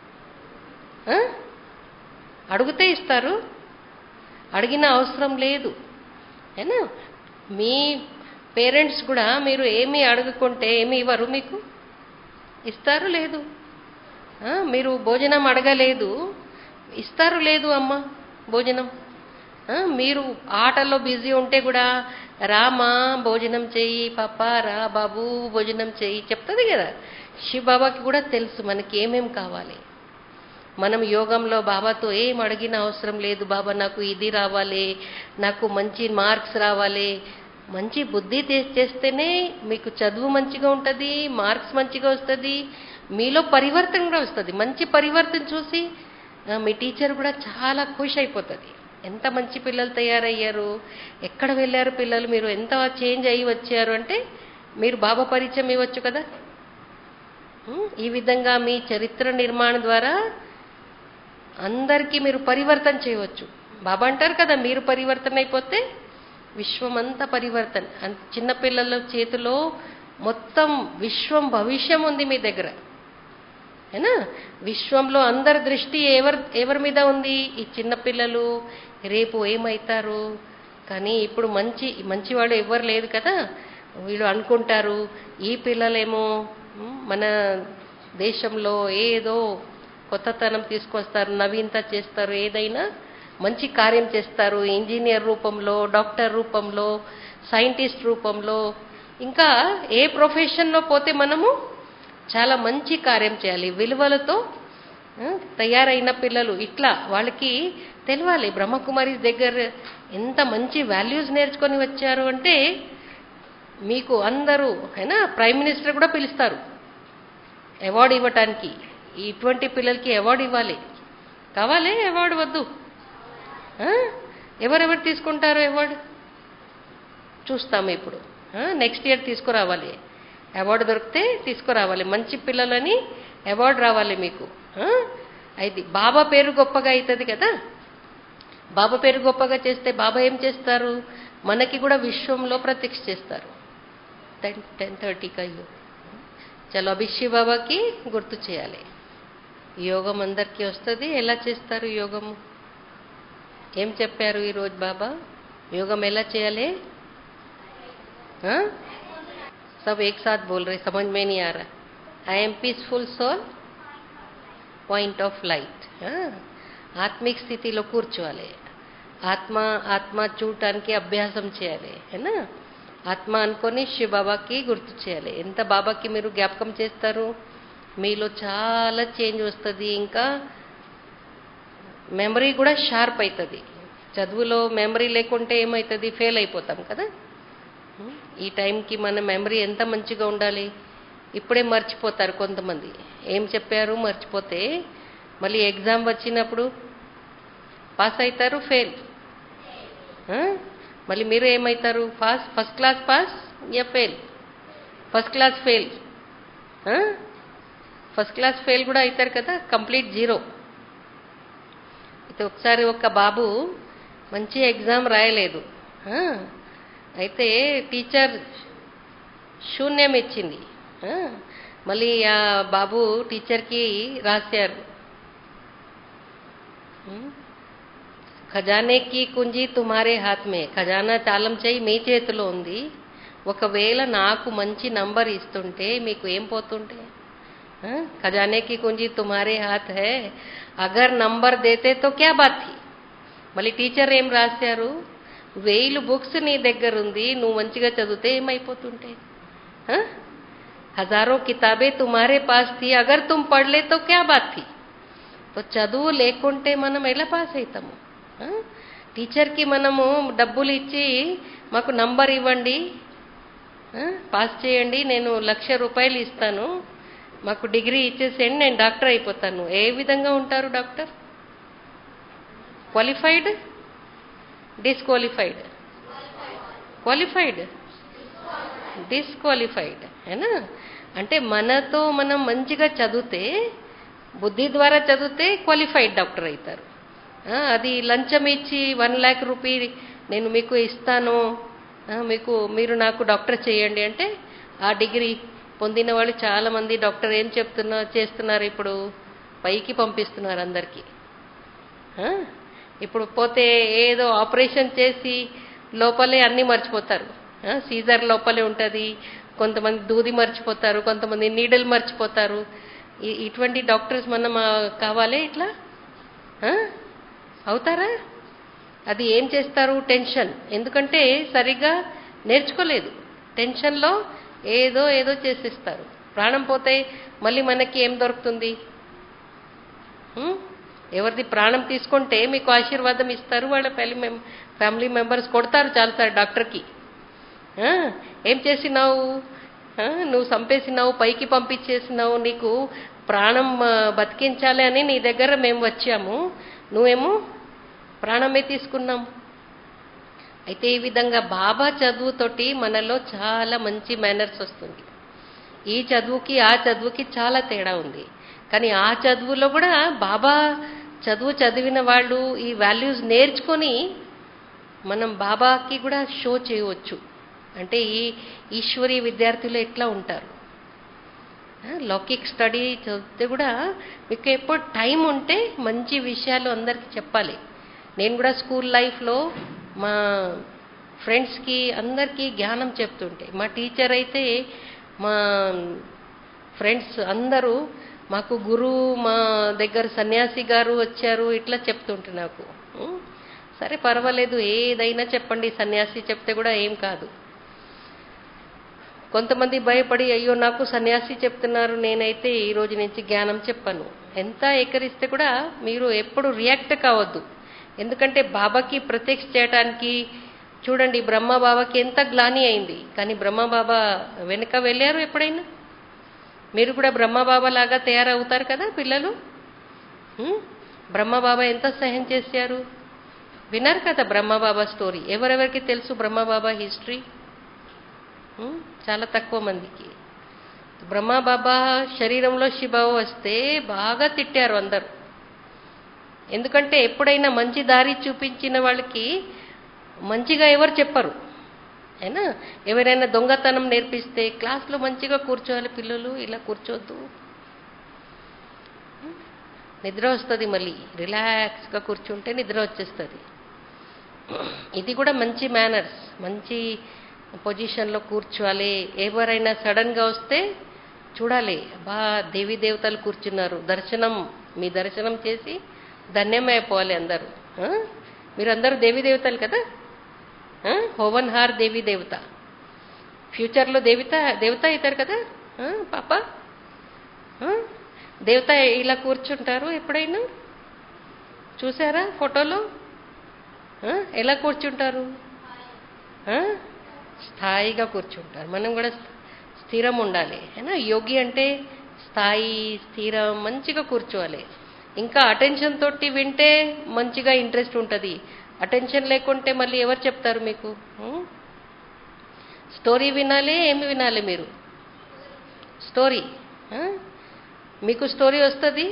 ఆ? అడిగితే ఇస్తారు అడిగిన అవసరం లేదు ఏనా మీ పేరెంట్స్ కూడా మీరు ఏమి అడుగుకుంటే ఏమి ఇవ్వరు మీకు ఇస్తారు లేదు ఆ, మీరు భోజనం అడగలేదు ఇస్తారు లేదు అమ్మ భోజనం ఆ, మీరు ఆటల్లో బిజీ ఉంటే కూడా రామా భోజనం చెయ్యి పాప రా బాబు భోజనం చెయ్యి చెప్తుంది కదా శివ బాబాకి కూడా తెలుసు మనకి ఏమేం కావాలి మనం యోగంలో బాబాతో ఏం అడిగిన అవసరం లేదు బాబా నాకు ఇది రావాలి నాకు మంచి మార్క్స్ రావాలి మంచి బుద్ధి తే- చేస్తేనే మీకు చదువు మంచిగా ఉంటుంది మార్క్స్ మంచిగా వస్తుంది మీలో పరివర్తన కూడా వస్తుంది మంచి పరివర్తన చూసి ఆ, మీ టీచర్ కూడా చాలా ఖుషి అయిపోతుంది ఎంత మంచి పిల్లలు తయారయ్యారు ఎక్కడ వెళ్ళారు పిల్లలు మీరు ఎంత చేంజ్ అయ్యి వచ్చారు అంటే మీరు బాబా పరిచయం ఇవ్వచ్చు కదా ఉం? ఈ విధంగా మీ చరిత్ర నిర్మాణం ద్వారా అందరికీ మీరు పరివర్తన చేయవచ్చు బాబా అంటారు కదా మీరు పరివర్తన అయిపోతే విశ్వమంతా పరివర్తన అంత చిన్నపిల్లల చేతిలో మొత్తం విశ్వం భవిష్యం ఉంది మీ దగ్గర ఏనా విశ్వంలో అందరి దృష్టి ఎవరి ఎవరి మీద ఉంది ఈ చిన్నపిల్లలు రేపు ఏమవుతారు కానీ ఇప్పుడు మంచి మంచివాడు ఎవరు లేదు కదా వీళ్ళు అనుకుంటారు ఈ పిల్లలేమో ఉమ్, మన దేశంలో ఏదో కొత్తతనం తీసుకొస్తారు నవీనత చేస్తారు ఏదైనా మంచి కార్యం చేస్తారు ఇంజనీర్ రూపంలో డాక్టర్ రూపంలో సైంటిస్ట్ రూపంలో ఇంకా ఏ ప్రొఫెషన్లో పోతే మనము చాలా మంచి కార్యం చేయాలి విలువలతో ఆ, తయారైన పిల్లలు ఇట్లా వాళ్ళకి తెలవాలి బ్రహ్మకుమారి దగ్గర ఎంత మంచి వాల్యూస్ నేర్చుకొని వచ్చారు అంటే మీకు అందరూ అయినా ప్రైమ్ మినిస్టర్ కూడా పిలుస్తారు అవార్డు ఇవ్వటానికి ఇటువంటి పిల్లలకి అవార్డు ఇవ్వాలి కావాలి అవార్డు వద్దు ఆ? ఎవరెవరు తీసుకుంటారు అవార్డు చూస్తాము ఇప్పుడు నెక్స్ట్ ఇయర్ తీసుకురావాలి అవార్డు దొరికితే తీసుకురావాలి మంచి పిల్లలని అవార్డు రావాలి మీకు ఆ? అయితే బాబా పేరు గొప్పగా అవుతుంది కదా బాబా పేరు గొప్పగా చేస్తే బాబా ఏం చేస్తారు మనకి కూడా విశ్వంలో ప్రత్యక్ష చేస్తారు టెన్ టెన్ థర్టీకి అయ్యో చలో అభిషి బాబాకి గుర్తు చేయాలి యోగం అందరికీ వస్తుంది ఎలా చేస్తారు యోగము ఏం చెప్పారు ఈరోజు బాబా యోగం ఎలా చేయాలి हाँ? सब एक साथ बोल रहे समझ में नहीं आ रहा I am peaceful soul point of light ఆత్మిక స్థితిలో కూర్చోవాలి ఆత్మ ఆత్మ చూడటానికి అభ్యాసం చేయాలి ఏనా ఆత్మ అనుకొని శివ బాబాకి గుర్తు చేయాలి ఎంత బాబాకి మీరు జ్ఞాపకం చేస్తారు మీలో చాలా చేంజ్ వస్తుంది ఇంకా మెమరీ కూడా షార్ప్ అవుతుంది చదువులో మెమరీ లేకుంటే ఏమవుతుంది ఫెయిల్ అయిపోతాం కదా ఈ టైంకి మన మెమరీ ఎంత మంచిగా ఉండాలి ఇప్పుడే మర్చిపోతారు కొంతమంది ఏం చెప్పారు మర్చిపోతే మళ్ళీ ఎగ్జామ్ వచ్చినప్పుడు పాస్ అవుతారు ఫెయిల్ మళ్ళీ మీరు ఏమవుతారు పాస్ ఫస్ట్ క్లాస్ పాస్ యా fail first class fail first class fail కూడా అవుతారు కదా కంప్లీట్ జీరో అయితే ఒకసారి ఒక బాబు మంచి ఎగ్జామ్ రాయలేదు ఆ, అయితే టీచర్ శూన్యం ఇచ్చింది ఆ, మళ్ళీ ఆ బాబు టీచర్కి రాశారు ఉమ్, ఖజానేకి కుంజి తుమారే హాత్ మే ఖజానా తాళం చేయి మీ చేతిలో ఉంది ఒకవేళ నాకు మంచి నంబర్ ఇస్తుంటే మీకు ఏం పోతుంటే ఆ, ఖజానేకి కుంజి తుమారే హాత్ హే అగర్ నంబర్ దేతే తో క్యా బాత్ థీ మళ్ళీ టీచర్ ఏం రాశారు వేలు బుక్స్ నీ దగ్గర ఉంది నువ్వు మంచిగా చదివితే ఏమైపోతుంటే ఆ? హజారో కితాబే తుమారే పాస్ థీ అగర్ తుమ్ పడలే తో క్యా బాత్ థీ తో చదువు లేకుంటే మనం ఎలా పాస్ అవుతాము ఆ? టీచర్కి మనము డబ్బులు ఇచ్చి మాకు నంబర్ ఇవ్వండి ఆ? పాస్ చేయండి నేను లక్ష రూపాయలు ఇస్తాను మాకు డిగ్రీ ఇచ్చేసేయండి నేను డాక్టర్ అయిపోతాను ఏ విధంగా ఉంటారు doctor qualified disqualified qualified disqualified है ना అంటే మనతో మనం మంచిగా చదివితే బుద్ధి ద్వారా చదివితే క్వాలిఫైడ్ డాక్టర్ అవుతారు ఆ, అది లంచం ఇచ్చి వన్ ల్యాక్ రూపీ నేను మీకు ఇస్తాను ఆ, మీకు మీరు నాకు డాక్టర్ చేయండి అంటే ఆ డిగ్రీ పొందిన వాళ్ళు చాలా మంది డాక్టర్ ఏం చెప్తున్నా చేస్తున్నారు ఇప్పుడు పైకి పంపిస్తున్నారు అందరికీ ఆ? ఇప్పుడు పోతే ఏదో ఆపరేషన్ చేసి లోపలే అన్నీ మర్చిపోతారు ఆ? సీజర్ లోపలే ఉంటుంది కొంతమంది దూది మర్చిపోతారు కొంతమంది నీడలు మర్చిపోతారు ఇ- ఇటువంటి డాక్టర్స్ మనం ఆ, కావాలి ఇట్లా ఆ? అవుతారా అది ఏం చేస్తారు టెన్షన్ ఎందుకంటే సరిగ్గా నేర్చుకోలేదు టెన్షన్లో ఏదో ఏదో చేసేస్తారు ప్రాణం పోతే మళ్ళీ మనకి ఏం దొరుకుతుంది హ్మ్? ఎవరిది ప్రాణం తీసుకుంటే మీకు ఆశీర్వాదం ఇస్తారు వాళ్ళ ఫ్యామిలీ మెం ఫ్యామిలీ మెంబర్స్ కొడతారు చాలాసారి డాక్టర్కి ఆ, ఏం చేసినావు ఆ, నువ్వు చంపేసినావు పైకి పంపించేసినావు నీకు ప్రాణం ఆ, బతికించాలి అని నీ దగ్గర మేము వచ్చాము నువ్వేమో ప్రాణమే తీసుకున్నాం అయితే ఈ విధంగా బాబా చదువుతోటి మనలో చాలా మంచి మేనర్స్ వస్తుంది ఈ చదువుకి ఆ చదువుకి చాలా తేడా ఉంది కానీ ఆ చదువులో కూడా బాబా చదువు చదివిన వాళ్ళు ఈ వాల్యూస్ నేర్చుకొని మనం బాబాకి కూడా షో చేయవచ్చు అంటే ఈ ఈశ్వరీ విద్యార్థులు ఎట్లా ఉంటారు ఆ, లౌకిక్ స్టడీ చదివితే కూడా మీకు ఎప్పుడు టైం ఉంటే మంచి విషయాలు అందరికీ చెప్పాలి నేను కూడా స్కూల్ లైఫ్లో మా ఫ్రెండ్స్కి అందరికీ జ్ఞానం చెప్తుంటే మా టీచర్ అయితే మా ఫ్రెండ్స్ అందరూ మాకు గురువు మా దగ్గర సన్యాసి గారు వచ్చారు ఇట్లా చెప్తుంటే నాకు ఉం? సరే పర్వాలేదు ఏదైనా చెప్పండి సన్యాసి చెప్తే కూడా ఏం కాదు కొంతమంది భయపడి అయ్యో నాకు సన్యాసి చెప్తున్నారు నేనైతే ఈ రోజు నుంచి జ్ఞానం చెప్పను ఎంత ఏకరిస్తే కూడా మీరు ఎప్పుడు రియాక్ట్ కావద్దు ఎందుకంటే బాబాకి ప్రత్యక్ష చేయడానికి చూడండి బ్రహ్మ బాబాకి ఎంత గ్లాని అయింది కానీ బ్రహ్మ బాబా వెనుక వెళ్ళారు ఎప్పుడైనా మీరు కూడా బ్రహ్మ బాబా లాగా తయారవుతారు కదా పిల్లలు ఉం? బ్రహ్మ బాబా ఎంత సహాయం చేశారు విన్నారు కదా బ్రహ్మ బాబా స్టోరీ ఎవరెవరికి తెలుసు బ్రహ్మ బాబా హిస్టరీ ఉం? చాలా తక్కువ మందికి బ్రహ్మ బాబా శరీరంలో శివ వస్తే బాగా తిట్టారు అందరూ ఎందుకంటే ఎప్పుడైనా మంచి దారి చూపించిన వాళ్ళకి మంచిగా ఎవరు చెప్పరు అయినా ఎవరైనా దొంగతనం నేర్పిస్తే క్లాస్లో మంచిగా కూర్చోవాలి పిల్లలు ఇలా కూర్చోవద్దు నిద్ర వస్తుంది మళ్ళీ రిలాక్స్గా కూర్చుంటే నిద్ర వచ్చేస్తుంది ఇది కూడా మంచి మేనర్స్ మంచి పొజిషన్లో కూర్చోవాలి ఎవరైనా సడన్గా వస్తే చూడాలి బా దేవీ దేవతలు కూర్చున్నారు దర్శనం మీ దర్శనం చేసి ధన్యమైపోవాలి అందరూ ఆ? మీరందరూ దేవీ దేవతలు కదా ఆ? హోవన్ హార్ దేవీ దేవత ఫ్యూచర్లో దేవత దేవత అవుతారు కదా ఆ, పాప ఆ? దేవత ఇలా కూర్చుంటారు ఎప్పుడైనా చూసారా ఫోటోలో ఆ? ఎలా కూర్చుంటారు ఆ? స్థాయిగా కూర్చుంటారు మనం కూడా స్థిరం ఉండాలి ఏనా యోగి అంటే స్థాయి స్థిరం మంచిగా కూర్చోవాలి ఇంకా అటెన్షన్ తోటి వింటే మంచిగా ఇంట్రెస్ట్ ఉంటుంది అటెన్షన్ లేకుంటే మళ్ళీ ఎవరు చెప్తారు మీకు ఉం? స్టోరీ వినాలి ఏమి వినాలి మీరు స్టోరీ ఆ? మీకు స్టోరీ వస్తుంది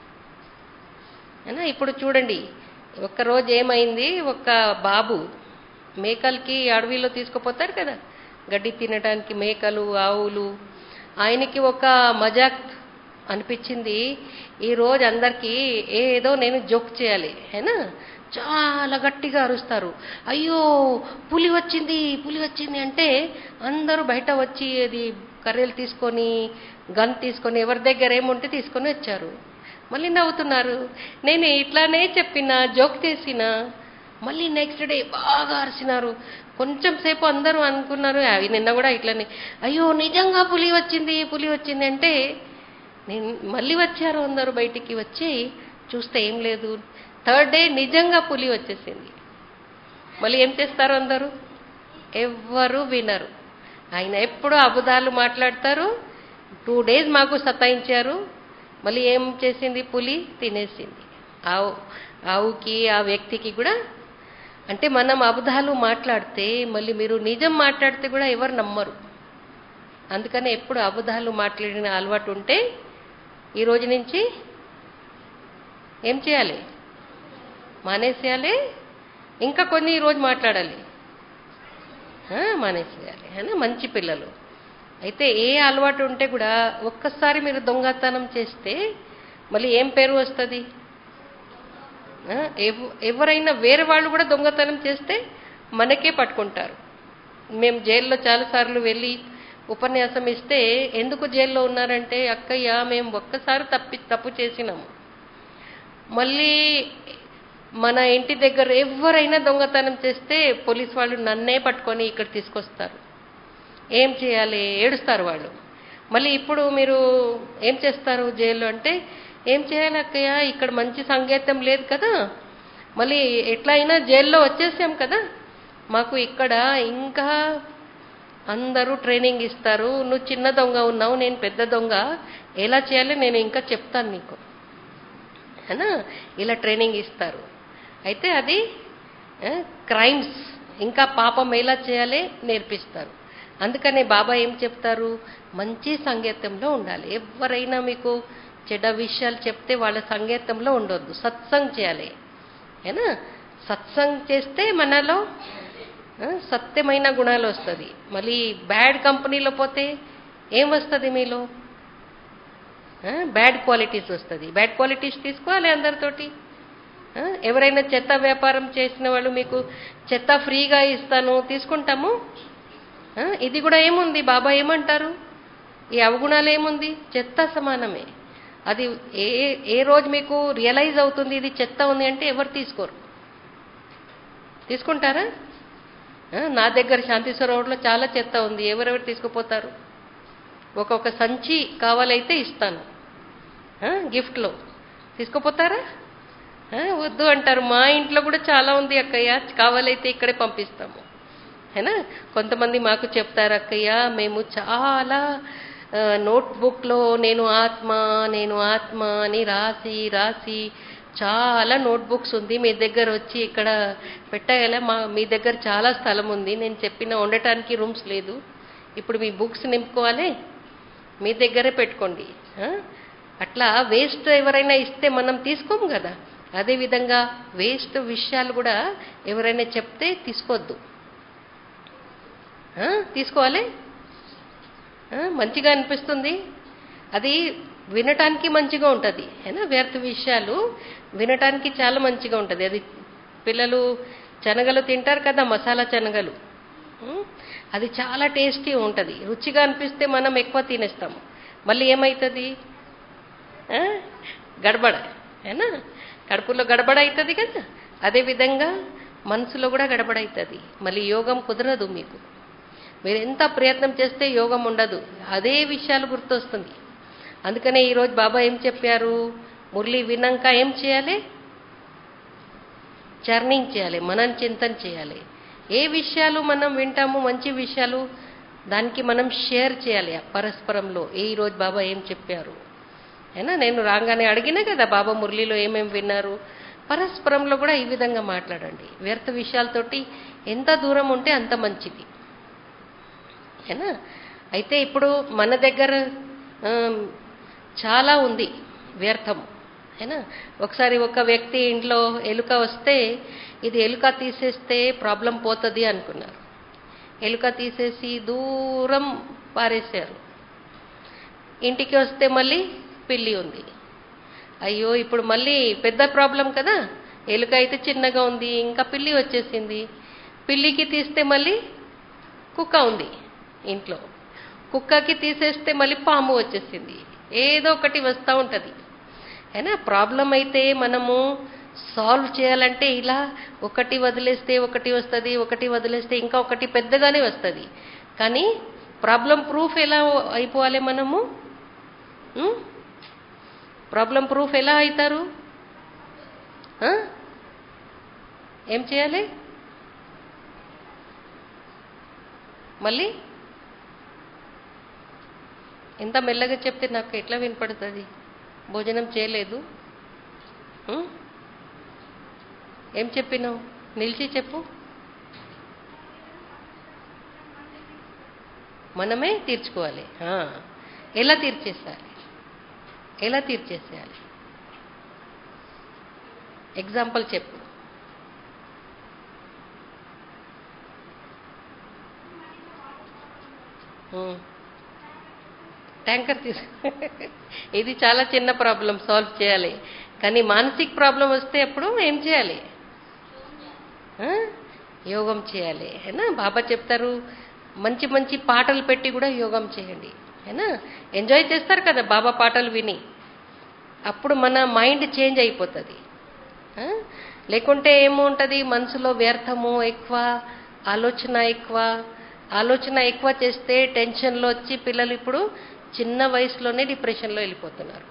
అయినా ఇప్పుడు చూడండి ఒక్కరోజు ఏమైంది ఒక బాబు మేకలకి అడవిలో తీసుకుపోతారు కదా గడ్డి తినడానికి మేకలు ఆవులు ఆయనకి ఒక మజాక్ అనిపించింది ఈ రోజు అందరికీ ఏదో నేను జోక్ చేయాలి హేనా చాలా గట్టిగా అరుస్తారు అయ్యో పులి వచ్చింది పులి వచ్చింది అంటే అందరూ బయట వచ్చి అది కర్రలు తీసుకొని గన్ తీసుకొని ఎవరి దగ్గర ఏముంటే తీసుకొని వచ్చారు మళ్ళీ నవ్వుతున్నారు నేను ఇట్లానే చెప్పిన జోక్ చేసిన మళ్ళీ నెక్స్ట్ డే బాగా అరిసినారు కొంచెం సేపు అందరూ అనుకున్నారు అవి నిన్న కూడా ఇట్లనే అయ్యో నిజంగా పులి వచ్చింది పులి వచ్చింది అంటే నేను మళ్ళీ వచ్చారు అందరూ బయటికి వచ్చి చూస్తే ఏం లేదు థర్డ్ డే నిజంగా పులి వచ్చేసింది మళ్ళీ ఏం చేస్తారు అందరూ ఎవ్వరు వినరు ఆయన ఎప్పుడు అబుదాలు మాట్లాడతారు టూ డేస్ మాకు సతాయించారు మళ్ళీ ఏం చేసింది పులి తినేసింది ఆవు ఆవుకి ఆ వ్యక్తికి కూడా అంటే మనం అబద్ధాలు మాట్లాడితే మళ్ళీ మీరు నిజం మాట్లాడితే కూడా ఎవరు నమ్మరు అందుకని ఎప్పుడు అబద్ధాలు మాట్లాడిన అలవాటు ఉంటే ఈ రోజు నుంచి ఏం చేయాలి మానేసేయాలి ఇంకా కొన్ని ఈ రోజు మాట్లాడాలి ఆ, మానేసేయాలి అని మంచి పిల్లలు అయితే ఏ అలవాటు ఉంటే కూడా ఒక్కసారి మీరు దొంగతనం చేస్తే మళ్ళీ ఏం పేరు వస్తుంది ఆ, ఎవ- ఎవరైనా వేరే వాళ్ళు కూడా దొంగతనం చేస్తే మనకే పట్టుకుంటారు మేము జైల్లో చాలాసార్లు వెళ్ళి ఉపన్యాసం ఇస్తే ఎందుకు జైల్లో ఉన్నారంటే అక్కయ్య మేము ఒక్కసారి తప్పి తప్పు చేసినాము మళ్ళీ మన ఇంటి దగ్గర ఎవరైనా దొంగతనం చేస్తే పోలీస్ వాళ్ళు నన్నే పట్టుకొని ఇక్కడ తీసుకొస్తారు ఏం చేయాలి ఏడుస్తారు వాళ్ళు మళ్ళీ ఇప్పుడు మీరు ఏం చేస్తారు జైల్లో అంటే ఏం చేయాలి అక్కయ్య ఇక్కడ మంచి సంగీతం లేదు కదా మళ్ళీ ఎట్లా అయినా జైల్లో వచ్చేసాం కదా మాకు ఇక్కడ ఇంకా అందరూ ట్రైనింగ్ ఇస్తారు నువ్వు చిన్న దొంగ ఉన్నావు నేను పెద్ద దొంగ ఎలా చేయాలి నేను ఇంకా చెప్తాను నీకు అనా ఇలా ట్రైనింగ్ ఇస్తారు అయితే అది క్రైమ్స్ ఇంకా పాపం ఎలా చేయాలి నేర్పిస్తారు అందుకనే బాబా ఏం చెప్తారు మంచి సంగీతంలో ఉండాలి ఎవరైనా మీకు చెడ్డ విషయాలు చెప్తే వాళ్ళ సంగీతంలో ఉండొద్దు సత్సంగ్ చేయాలి ఏనా సత్సంగ్ చేస్తే మనలో ఆ, సత్యమైన గుణాలు వస్తుంది మళ్ళీ బ్యాడ్ కంపెనీలో పోతే ఏం వస్తుంది మీలో బ్యాడ్ క్వాలిటీస్ వస్తుంది బ్యాడ్ క్వాలిటీస్ తీసుకోవాలి అందరితోటి ఆ, ఎవరైనా చెత్త వ్యాపారం చేసిన వాళ్ళు మీకు చెత్త ఫ్రీగా ఇస్తాను తీసుకుంటాము ఆ, ఇది కూడా ఏముంది బాబా ఏమంటారు ఈ అవగుణాలు ఏముంది చెత్త సమానమే అది ఏ ఏ రోజు మీకు రియలైజ్ అవుతుంది ఇది చెత్త ఉంది అంటే ఎవరు తీసుకోరు తీసుకుంటారా ఆ, నా దగ్గర శాంతి రోడ్లో చాలా చెత్త ఉంది ఎవరెవరు తీసుకుపోతారు ఒక్కొక్క సంచి కావాలైతే ఇస్తాను ఆ, గిఫ్ట్లో తీసుకుపోతారా ఆ, వద్దు అంటారు మా ఇంట్లో కూడా చాలా ఉంది అక్కయ్య కావాలైతే ఇక్కడే పంపిస్తాము హేనా కొంతమంది మాకు చెప్తారు అక్కయ్య మేము చాలా నోట్బుక్లో నేను ఆత్మ నేను ఆత్మ అని రాసి రాసి చాలా నోట్బుక్స్ ఉంది మీ దగ్గర వచ్చి ఇక్కడ పెట్టగల మా మీ దగ్గర చాలా స్థలం ఉంది నేను చెప్పిన ఉండటానికి రూమ్స్ లేదు ఇప్పుడు మీ బుక్స్ నింపుకోవాలి మీ దగ్గరే పెట్టుకోండి ఆ? అట్లా వేస్ట్ ఎవరైనా ఇస్తే మనం తీసుకోము కదా అదేవిధంగా వేస్ట్ విషయాలు కూడా ఎవరైనా చెప్తే తీసుకోవద్దు ఆ? తీసుకోవాలి ఆ? మంచిగా అనిపిస్తుంది అది వినటానికి మంచిగా ఉంటుంది ఏనా వ్యర్థ విషయాలు వినటానికి చాలా మంచిగా ఉంటుంది అది పిల్లలు శనగలు తింటారు కదా మసాలా శనగలు ఉం? అది చాలా టేస్టీ ఉంటుంది రుచిగా అనిపిస్తే మనం ఎక్కువ తినేస్తాము మళ్ళీ ఏమవుతుంది ఆ? గడబడ ఏనా కడుపులో గడబడ అవుతుంది కదా అదేవిధంగా మనసులో కూడా గడబడ అవుతుంది మళ్ళీ యోగం కుదరదు మీకు మీరు ఎంత ప్రయత్నం చేస్తే యోగం ఉండదు అదే విషయాలు గుర్తొస్తుంది అందుకనే ఈరోజు బాబా ఏం చెప్పారు మురళి విన్నాక ఏం చేయాలి చర్నింగ్ చేయాలి మనం చింతన చేయాలి ఏ విషయాలు మనం వింటాము మంచి విషయాలు దానికి మనం షేర్ చేయాలి ఆ పరస్పరంలో ఈ రోజు బాబా ఏం చెప్పారు అయినా నేను రాగానే అడిగినా కదా బాబా మురళిలో ఏమేమి విన్నారు పరస్పరంలో కూడా ఈ విధంగా మాట్లాడండి వ్యర్థ విషయాలతోటి ఎంత దూరం ఉంటే అంత మంచిది ఏనా అయితే ఇప్పుడు మన దగ్గర ఆ, చాలా ఉంది వ్యర్థము ఏనా ఒకసారి ఒక వ్యక్తి ఇంట్లో ఎలుక వస్తే ఇది ఎలుక తీసేస్తే ప్రాబ్లం పోతుంది అనుకున్నారు ఎలుక తీసేసి దూరం పారేశారు ఇంటికి వస్తే మళ్ళీ పిల్లి ఉంది అయ్యో ఇప్పుడు మళ్ళీ పెద్ద ప్రాబ్లం కదా ఎలుక అయితే చిన్నగా ఉంది ఇంకా పిల్లి వచ్చేసింది పిల్లికి తీస్తే మళ్ళీ కుక్క ఉంది ఇంట్లో కుక్కకి తీసేస్తే మళ్ళీ పాము వచ్చేసింది ఏదో ఒకటి వస్తూ ఉంటుంది అయినా ప్రాబ్లం అయితే మనము సాల్వ్ చేయాలంటే ఇలా ఒకటి వదిలేస్తే ఒకటి వస్తుంది ఒకటి వదిలేస్తే ఇంకా ఒకటి పెద్దగానే వస్తుంది కానీ ప్రాబ్లం ప్రూఫ్ ఎలా అయిపోవాలి మనము ప్రాబ్లం ప్రూఫ్ ఎలా అవుతారు ఆ? ఏం చేయాలి మళ్ళీ ఎంత మెల్లగా చెప్తే నాకు ఎట్లా వినపడుతుంది భోజనం చేయలేదు ఉం? ఏం చెప్పినావు నిలిచి చెప్పు మనమే తీర్చుకోవాలి ఆ. ఎలా తీర్చేసేయాలి ఎలా తీర్చేసేయాలి ఎగ్జాంపుల్ చెప్పు ఉమ్. ట్యాంకర్ తీసు ఇది చాలా చిన్న ప్రాబ్లం సాల్వ్ చేయాలి కానీ మానసిక ప్రాబ్లం వస్తే అప్పుడు ఏం చేయాలి ఆ? యోగం చేయాలి ఏనా బాబా చెప్తారు మంచి మంచి పాటలు పెట్టి కూడా యోగం చేయండి ఏనా ఎంజాయ్ చేస్తారు కదా బాబా పాటలు విని అప్పుడు మన మైండ్ చేంజ్ అయిపోతుంది ఆ? లేకుంటే ఏముంటుంది మనసులో వ్యర్థము ఎక్కువ ఆలోచన ఎక్కువ ఆలోచన ఎక్కువ చేస్తే టెన్షన్లో వచ్చి పిల్లలు ఇప్పుడు చిన్న వయసులోనే డిప్రెషన్లో వెళ్ళిపోతున్నారు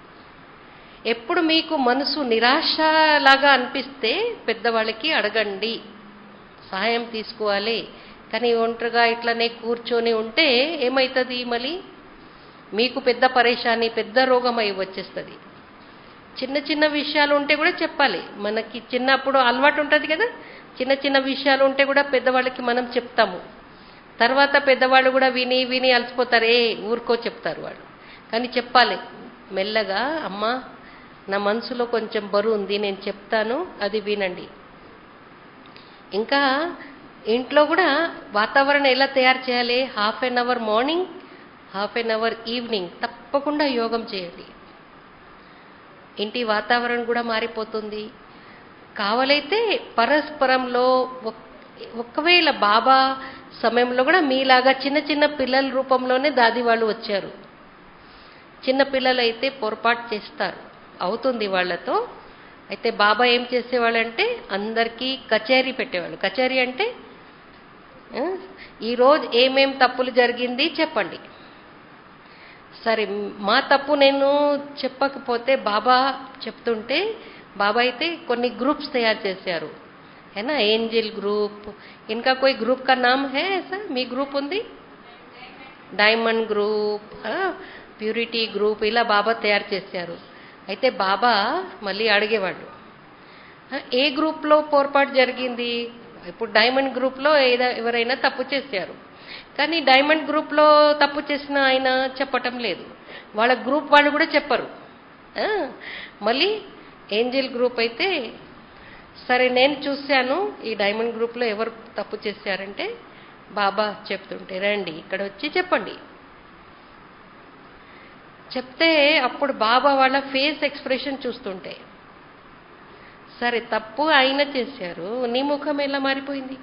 ఎప్పుడు మీకు మనసు నిరాశ లాగా అనిపిస్తే పెద్దవాళ్ళకి అడగండి సహాయం తీసుకోవాలి కానీ ఒంటరిగా ఇట్లనే కూర్చొని ఉంటే ఏమవుతుంది మళ్ళీ మీకు పెద్ద పరేషాని పెద్ద రోగం అయి వచ్చేస్తుంది చిన్న చిన్న విషయాలు ఉంటే కూడా చెప్పాలి మనకి చిన్నప్పుడు అలవాటు ఉంటుంది కదా చిన్న చిన్న విషయాలు ఉంటే కూడా పెద్దవాళ్ళకి మనం చెప్తాము తర్వాత పెద్దవాళ్ళు కూడా విని విని అలసిపోతారే ఊరుకో చెప్తారు వాళ్ళు కానీ చెప్పాలి మెల్లగా అమ్మ నా మనసులో కొంచెం బరువు ఉంది నేను చెప్తాను అది వినండి ఇంకా ఇంట్లో కూడా వాతావరణం ఎలా తయారు చేయాలి half an hour morning half an hour evening తప్పకుండా యోగం చేయండి ఇంటి వాతావరణం కూడా మారిపోతుంది కావాలైతే పరస్పరంలో ఒక్- ఒకవేళ బాబా సమయంలో కూడా మీలాగా చిన్న చిన్న పిల్లల రూపంలోనే దాది వాళ్ళు వచ్చారు చిన్న పిల్లలు అయితే పొరపాటు చేస్తారు అవుతుంది వాళ్ళతో అయితే బాబా ఏం చేసేవాళ్ళంటే అందరికీ కచేరీ పెట్టేవాళ్ళు కచేరీ అంటే ఆ, ఈరోజు ఏమేం తప్పులు జరిగింది చెప్పండి సరే మా తప్పు నేను చెప్పకపోతే బాబా చెప్తుంటే బాబా అయితే కొన్ని గ్రూప్స్ తయారు చేశారు है ना एंजल ग्रुप इनका कोई ग्रुप का नाम है ऐसा మీ గ్రూప్ ఉంది డైమండ్ గ్రూప్ ప్యూరిటీ గ్రూప్ ఇలా బాబా తయారు చేశారు అయితే బాబా మళ్ళీ అడిగేవాడు "ఆ, ఏ గ్రూప్లో పొరపాటు జరిగింది ఇప్పుడు డైమండ్ గ్రూప్లో ఏదో ఎవరైనా తప్పు చేశారు కానీ డైమండ్ గ్రూప్లో తప్పు చేసిన ఆయన చెప్పటం లేదు వాళ్ళ గ్రూప్ వాళ్ళు కూడా చెప్పరు ఆ, మళ్ళీ ఏంజల్ గ్రూప్ అయితే సరే నేను చూశాను ఈ డైమండ్ గ్రూప్లో ఎవరు తప్పు చేశారంటే బాబా చెప్తుంటే రండి ఇక్కడ వచ్చి చెప్పండి చెప్తే అప్పుడు బాబా వాళ్ళ ఫేస్ ఎక్స్ప్రెషన్ చూస్తుంటే సరే తప్పు ఆయన చేశారు నీ ముఖం ఎలా మారిపోయింది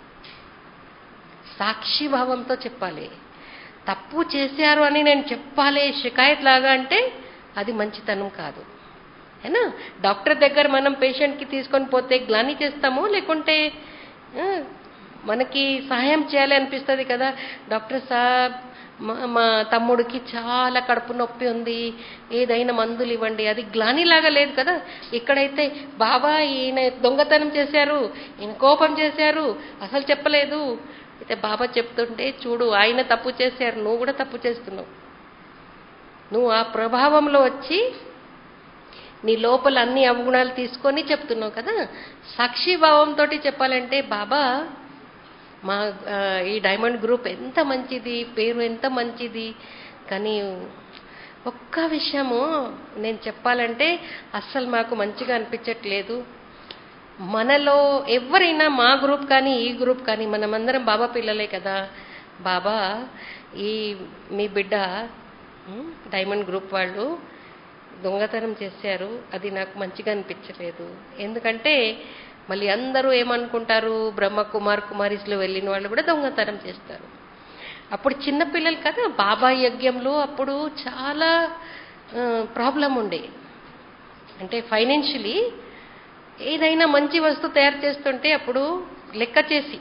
సాక్షి భావంతో చెప్పాలి తప్పు చేశారు అని నేను చెప్పాలి షికాయత్ లాగా అంటే అది మంచితనం కాదు ఏనా డాక్టర్ దగ్గర మనం పేషెంట్కి తీసుకొని పోతే గ్లాని చేస్తాము లేకుంటే ఆ, మనకి సహాయం చేయాలి అనిపిస్తుంది కదా డాక్టర్ సాబ్ మా- మా తమ్ముడికి చాలా కడుపు నొప్పి ఉంది ఏదైనా మందులు ఇవ్వండి అది గ్లానిలాగా లేదు కదా ఇక్కడైతే బాబా ఈయన దొంగతనం చేశారు ఈయన కోపం చేశారు అసలు చెప్పలేదు అయితే బాబా చెప్తుంటే చూడు ఆయన తప్పు చేశారు నువ్వు కూడా తప్పు చేస్తున్నావు నువ్వు ఆ ప్రభావంలో వచ్చి నీ లోపల అన్ని అవగుణాలు తీసుకొని చెప్తున్నావు కదా సాక్షిభావంతో చెప్పాలంటే బాబా మా ఆ, ఈ డైమండ్ గ్రూప్ ఎంత మంచిది పేరు ఎంత మంచిది కానీ ఒక్క విషయము నేను చెప్పాలంటే అస్సలు మాకు మంచిగా అనిపించట్లేదు మనలో ఎవరైనా మా గ్రూప్ కానీ ఈ గ్రూప్ కానీ మనమందరం బాబా పిల్లలే కదా బాబా ఈ మీ బిడ్డ ఉమ్, డైమండ్ గ్రూప్ వాళ్ళు దొంగతనం చేశారు అది నాకు మంచిగా అనిపించలేదు ఎందుకంటే మళ్ళీ అందరూ ఏమనుకుంటారు బ్రహ్మ కుమార్ కుమారీస్లో వెళ్ళిన వాళ్ళు కూడా దొంగతనం చేస్తారు అప్పుడు చిన్నపిల్లలు కదా బాబా యజ్ఞంలో అప్పుడు చాలా ప్రాబ్లం ఉండే అంటే ఫైనాన్షియలీ ఏదైనా మంచి వస్తువు తయారు చేస్తుంటే అప్పుడు లెక్క చేసి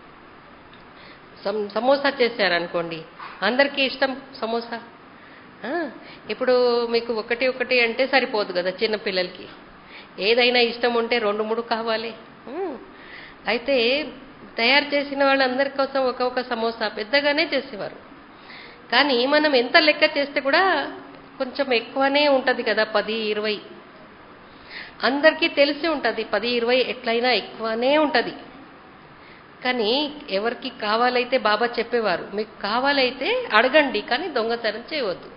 సమ్- సమోసా చేశారనుకోండి అందరికీ ఇష్టం సమోసా ఆ, ఇప్పుడు మీకు ఒకటి ఒకటి అంటే సరిపోదు కదా చిన్న పిల్లలకి ఏదైనా ఇష్టం ఉంటే రెండు మూడు కావాలి ఉమ్. అయితే తయారు చేసిన వాళ్ళందరి కోసం ఒక ఒక సమోసా పెద్దగానే చేసేవారు కానీ మనం ఎంత లెక్క చేస్తే కూడా కొంచెం ఎక్కువనే ఉంటుంది కదా పది ఇరవై అందరికీ తెలిసి ఉంటుంది పది ఇరవై ఎట్లయినా ఎక్కువనే ఉంటుంది కానీ ఎవరికి కావాలైతే బాబా చెప్పేవారు మీకు కావాలైతే అడగండి కానీ దొంగతనం చేయవద్దు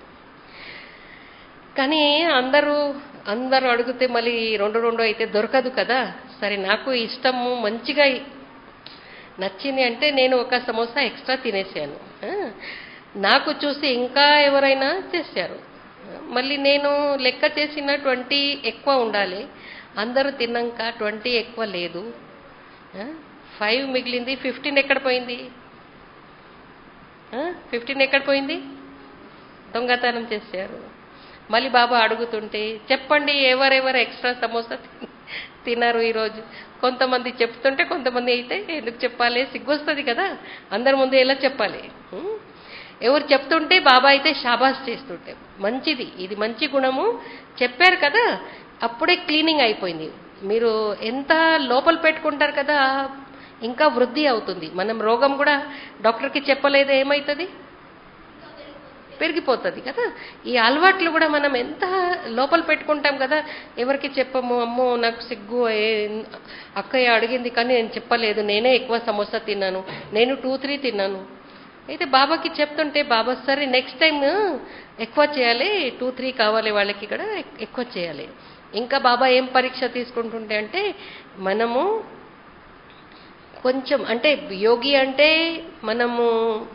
కానీ అందరూ అందరూ అడిగితే మళ్ళీ రెండు రెండు అయితే దొరకదు కదా సరే నాకు ఇష్టము మంచిగా నచ్చింది అంటే నేను ఒక సమోసా ఎక్స్ట్రా తినేసాను ఆ, నాకు చూసి ఇంకా ఎవరైనా చేశారు మళ్ళీ నేను లెక్క చేసిన ట్వంటీ ఎక్కువ ఉండాలి అందరూ తిన్నాక ట్వంటీ ఎక్కువ లేదు ఫైవ్ మిగిలింది ఫిఫ్టీన్ ఎక్కడ పోయింది ఫిఫ్టీన్ ఎక్కడ పోయింది దొంగతనం చేశారు మళ్ళీ బాబా అడుగుతుంటే చెప్పండి ఎవరెవరు ఎక్స్ట్రా సమోసా తి- తిన్నారు ఈరోజు కొంతమంది చెప్తుంటే కొంతమంది అయితే ఎందుకు చెప్పాలి సిగ్గొస్తుంది కదా అందరి ముందు ఎలా చెప్పాలి ఉం? ఎవరు చెప్తుంటే బాబా అయితే షాబాస్ చేస్తుంటే మంచిది ఇది మంచి గుణము చెప్పారు కదా అప్పుడే క్లీనింగ్ అయిపోయింది మీరు ఎంత లోపల పెట్టుకుంటారు కదా ఇంకా వృద్ధి అవుతుంది మనం రోగం కూడా డాక్టర్కి చెప్పలేదు ఏమవుతుంది పెరిగిపోతుంది కదా ఈ అలవాట్లు కూడా మనం ఎంత లోపల పెట్టుకుంటాం కదా ఎవరికి చెప్పము అమ్మో నాకు సిగ్గు ఏ- అక్కయ్య అడిగింది కానీ నేను చెప్పలేదు నేనే ఎక్కువ సమోసా తిన్నాను నేను టూ త్రీ తిన్నాను అయితే బాబాకి చెప్తుంటే బాబా సరే నెక్స్ట్ టైం ఎక్కువ చేయాలి టూ త్రీ కావాలి వాళ్ళకి కూడా ఎక్- ఎక్కువ చేయాలి ఇంకా బాబా ఏం పరీక్ష తీసుకుంటుంటే అంటే మనము కొంచెం అంటే యోగి అంటే మనము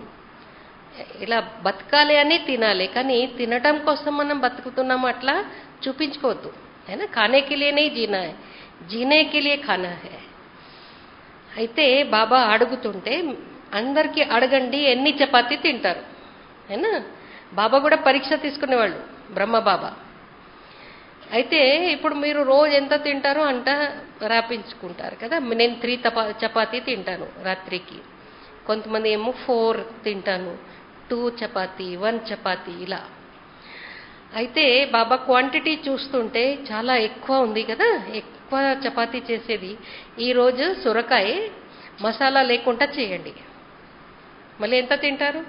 ఇలా బతకాలి అని తినాలి కానీ తినటం కోసం మనం బతుకుతున్నాము అట్లా చూపించుకోవద్దు అయినా ఖానే కే లియే नहीं జీనా है జీనే కే లియే ఖానా है అయితే బాబా అడుగుతుంటే అందరికీ అడగండి ఎన్ని చపాతీ తింటారు అయినా బాబా కూడా పరీక్ష తీసుకునేవాళ్ళు బ్రహ్మ బాబా అయితే ఇప్పుడు మీరు రోజు ఎంత తింటారో అంట రాపించుకుంటారు కదా నేను త్రీ తపా చపాతీ తింటాను రాత్రికి కొంతమంది ఏమో ఫోర్ తింటాను టూ చపాతీ వన్ చపాతీ ఇలా అయితే బాబా క్వాంటిటీ చూస్తుంటే చాలా ఎక్కువ ఉంది కదా ఎక్కువ చపాతీ చేసేది ఈరోజు సొరకాయ మసాలా లేకుండా చేయండి మళ్ళీ ఎంత తింటారు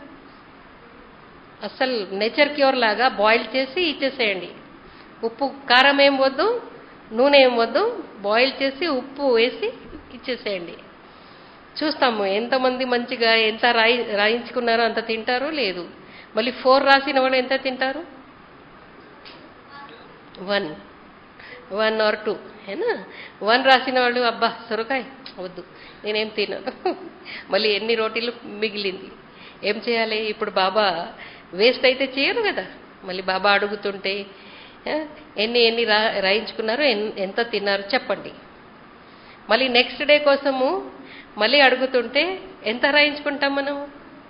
అసలు నేచర్ క్యూర్ లాగా బాయిల్ చేసి ఇచ్చేసేయండి ఉప్పు కారం ఏం వద్దు నూనె ఏం వద్దు బాయిల్ చేసి ఉప్పు వేసి ఇచ్చేసేయండి చూస్తాము ఎంతమంది మంచిగా ఎంత రాయి రాయించుకున్నారో అంత తింటారో లేదు మళ్ళీ ఫోర్ రాసిన వాళ్ళు ఎంత తింటారు వన్ వన్ ఆర్ టూ ఏనా వన్ రాసిన వాళ్ళు అబ్బా సొరకాయ వద్దు నేనేం తినను మళ్ళీ ఎన్ని రోటీలు మిగిలింది ఏం చేయాలి ఇప్పుడు బాబా వేస్ట్ అయితే చేయరు కదా మళ్ళీ బాబా అడుగుతుంటే ఆ, ఎన్ని ఎన్ని రా రాయించుకున్నారో ఎన్- ఎంత తిన్నారు చెప్పండి మళ్ళీ నెక్స్ట్ డే కోసము మళ్ళీ అడుగుతుంటే ఎంత రాయించుకుంటాం మనము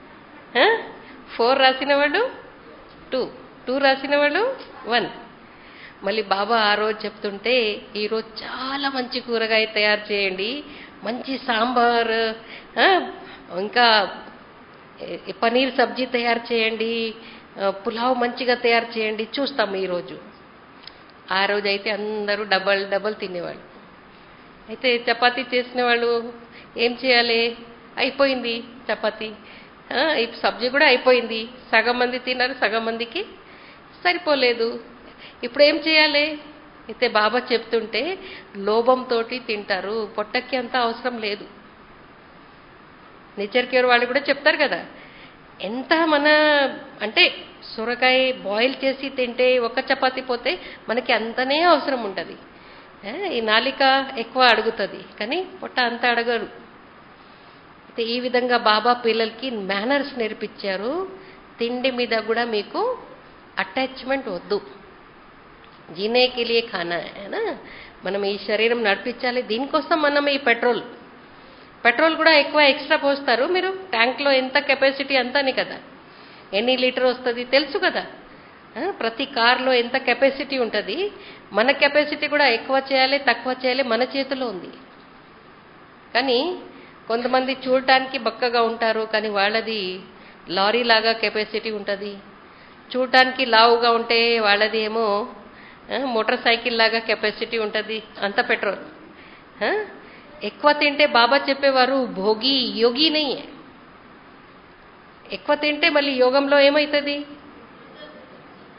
ఫోర్ రాసిన వాళ్ళు టూ టూ రాసిన వాళ్ళు వన్ మళ్ళీ బాబా ఆ రోజు చెప్తుంటే ఈరోజు చాలా మంచి కూరగాయ తయారు చేయండి మంచి సాంబార్ ఆ, ఇంకా ఏ- పనీర్ సబ్జీ తయారు చేయండి ఆ, పులావ్ మంచిగా తయారు చేయండి చూస్తాము ఈరోజు ఆ రోజు అయితే అందరూ డబల్ డబల్ తినేవాళ్ళు అయితే చపాతీ చేసిన వాళ్ళు ఏం చేయాలి అయిపోయింది చపాతీ ఆ, ఈ సబ్జీ కూడా అయిపోయింది సగం మంది తిన్నారు సగం మందికి సరిపోలేదు ఇప్పుడు ఏం చేయాలి అయితే బాబా చెప్తుంటే లోభంతో తింటారు పొట్టకి అంత అవసరం లేదు నేచర్ కేర్ వాళ్ళు కూడా చెప్తారు కదా ఎంత మన అంటే సొరకాయ బాయిల్ చేసి తింటే ఒక చపాతీ పోతే మనకి అంతనే అవసరం ఉంటుంది ఏ, ఈ నాలిక ఎక్కువ అడుగుతుంది కానీ పొట్ట అంత అడగరు అయితే ఈ విధంగా బాబా పిల్లలకి మేనర్స్ నేర్పించారు తిండి మీద కూడా మీకు అటాచ్మెంట్ వద్దు జీనేకి లియే ఖానా ఏనా మనం ఈ శరీరం నడిపించాలి దీనికోసం మనం ఈ పెట్రోల్ పెట్రోల్ కూడా ఎక్కువ ఎక్స్ట్రా పోస్తారు మీరు ట్యాంక్లో ఎంత కెపాసిటీ అంతని కదా ఎన్ని లీటర్ వస్తుంది తెలుసు కదా ఆ, ప్రతి కార్లో ఎంత కెపాసిటీ ఉంటుంది మన కెపాసిటీ కూడా ఎక్కువ చేయాలి తక్కువ చేయాలి మన చేతిలో ఉంది కానీ కొంతమంది చూడటానికి బక్కగా ఉంటారు కానీ వాళ్ళది లారీ లాగా కెపాసిటీ ఉంటుంది చూడటానికి లావుగా ఉంటే వాళ్ళది ఏమో ఆ, మోటార్ సైకిల్ లాగా కెపాసిటీ ఉంటుంది అంత పెట్రోల్ ఆ? ఎక్కువ తింటే బాబా చెప్పేవారు భోగి యోగి నెయ్యే ఎక్కువ తింటే మళ్ళీ యోగంలో ఏమవుతుంది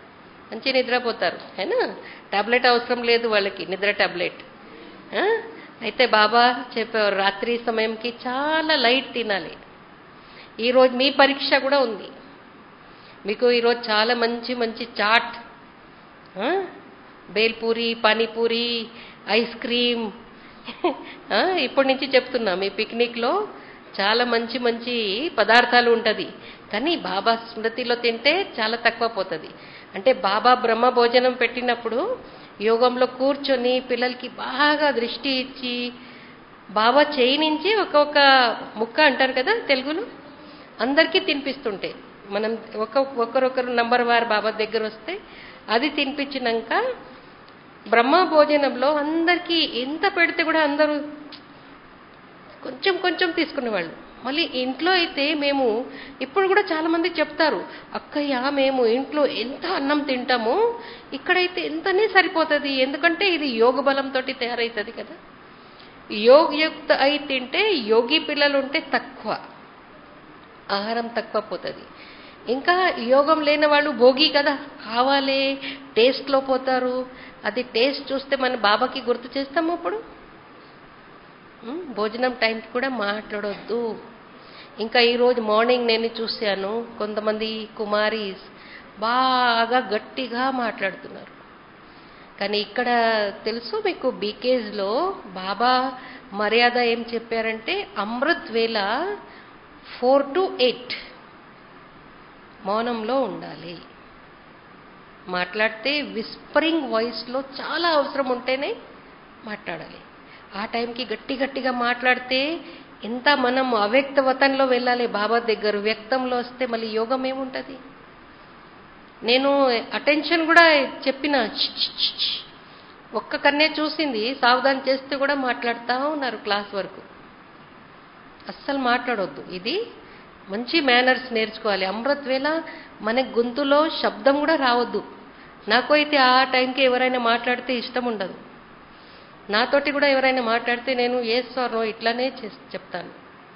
మంచి నిద్రపోతారు అయినా టాబ్లెట్ అవసరం లేదు వాళ్ళకి నిద్ర టాబ్లెట్ ఆ? అయితే బాబా చెప్పేవారు రాత్రి సమయంకి చాలా లైట్ తినాలి ఈరోజు మీ పరీక్ష కూడా ఉంది మీకు ఈరోజు చాలా మంచి మంచి చాట్ ఆ? బేల్పూరి పానీపూరి ఐస్ క్రీమ్ ఆ, ఇప్పటి నుంచి చెప్తున్నా మీ పిక్నిక్లో చాలా మంచి మంచి పదార్థాలు ఉంటుంది కానీ బాబా స్మృతిలో తింటే చాలా తక్కువ పోతుంది అంటే బాబా బ్రహ్మ భోజనం పెట్టినప్పుడు యోగంలో కూర్చొని పిల్లలకి బాగా దృష్టి ఇచ్చి బాబా చేయి నుంచి ఒక్కొక్క ముక్క అంటారు కదా తెలుగులో అందరికీ తినిపిస్తుంటే మనం ఒక ఒకరొకరు నంబర్ వారు బాబా దగ్గర వస్తే అది తినిపించినాక బ్రహ్మ భోజనంలో అందరికీ ఎంత పెడితే కూడా అందరూ కొంచెం కొంచెం తీసుకునేవాళ్ళు మళ్ళీ ఇంట్లో అయితే మేము ఇప్పుడు కూడా చాలా మంది చెప్తారు అక్కయ్య మేము ఇంట్లో ఎంత అన్నం తింటామో ఇక్కడైతే ఎంతనే సరిపోతుంది ఎందుకంటే ఇది యోగ బలంతో తయారవుతుంది కదా యోగయుక్త అయి తింటే యోగి పిల్లలు ఉంటే తక్కువ ఆహారం తక్కువ పోతుంది ఇంకా యోగం లేని వాళ్ళు భోగి కదా కావాలి టేస్ట్లో పోతారు అది టేస్ట్ చూస్తే మన బాబాకి గుర్తు చేస్తాము అప్పుడు ఉమ్, భోజనం టైంకి కూడా మాట్లాడొద్దు ఇంకా ఈరోజు మార్నింగ్ నేను చూశాను కొంతమంది కుమారీస్ బాగా గట్టిగా మాట్లాడుతున్నారు కానీ ఇక్కడ తెలుసు మీకు బీకేజ్లో బాబా మర్యాద ఏం చెప్పారంటే అమృత్ వేళ ఫోర్ టు ఎయిట్ మౌనంలో ఉండాలి మాట్లాడితే విస్పరింగ్ వాయిస్లో చాలా అవసరం ఉంటేనే మాట్లాడాలి ఆ టైంకి గట్టి గట్టిగా మాట్లాడితే ఎంత మనం అవ్యక్త వతంలో వెళ్ళాలి బాబా దగ్గర వ్యక్తంలో వస్తే మళ్ళీ యోగం ఏముంటుంది నేను అటెన్షన్ కూడా చెప్పిన "ఛ్, ఛ్, ఛ్, ఛ్." ఒక్క కన్నే చూసింది సావధానం చేస్తే కూడా మాట్లాడుతూ ఉన్నారు క్లాస్ వరకు అస్సలు మాట్లాడొద్దు ఇది మంచి మేనర్స్ నేర్చుకోవాలి అమృత్ వేళ మన గొంతులో శబ్దం కూడా రావద్దు నాకు అయితే ఆ టైంకి ఎవరైనా మాట్లాడితే ఇష్టం ఉండదు నాతోటి కూడా ఎవరైనా మాట్లాడితే నేను ఏ స్వరం ఇట్లానే చేస్- చెప్తాను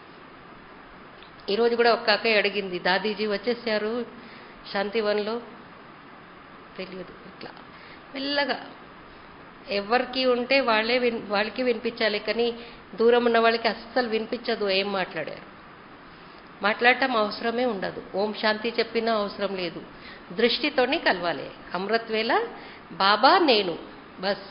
ఈరోజు కూడా ఒక్క అక్కయ్య అడిగింది దాదీజీ వచ్చేసారు శాంతివన్లో తెలియదు ఇట్లా మెల్లగా ఎవరికి ఉంటే వాళ్ళే విన్ వాళ్ళకి వినిపించాలి కానీ దూరం ఉన్న వాళ్ళకి అస్సలు వినిపించదు ఏం మాట్లాడారు మాట్లాడటం అవసరమే ఉండదు ఓం శాంతి చెప్పినా అవసరం లేదు దృష్టితోనే కలవాలి అమృత్ వేళ బాబా నేను బస్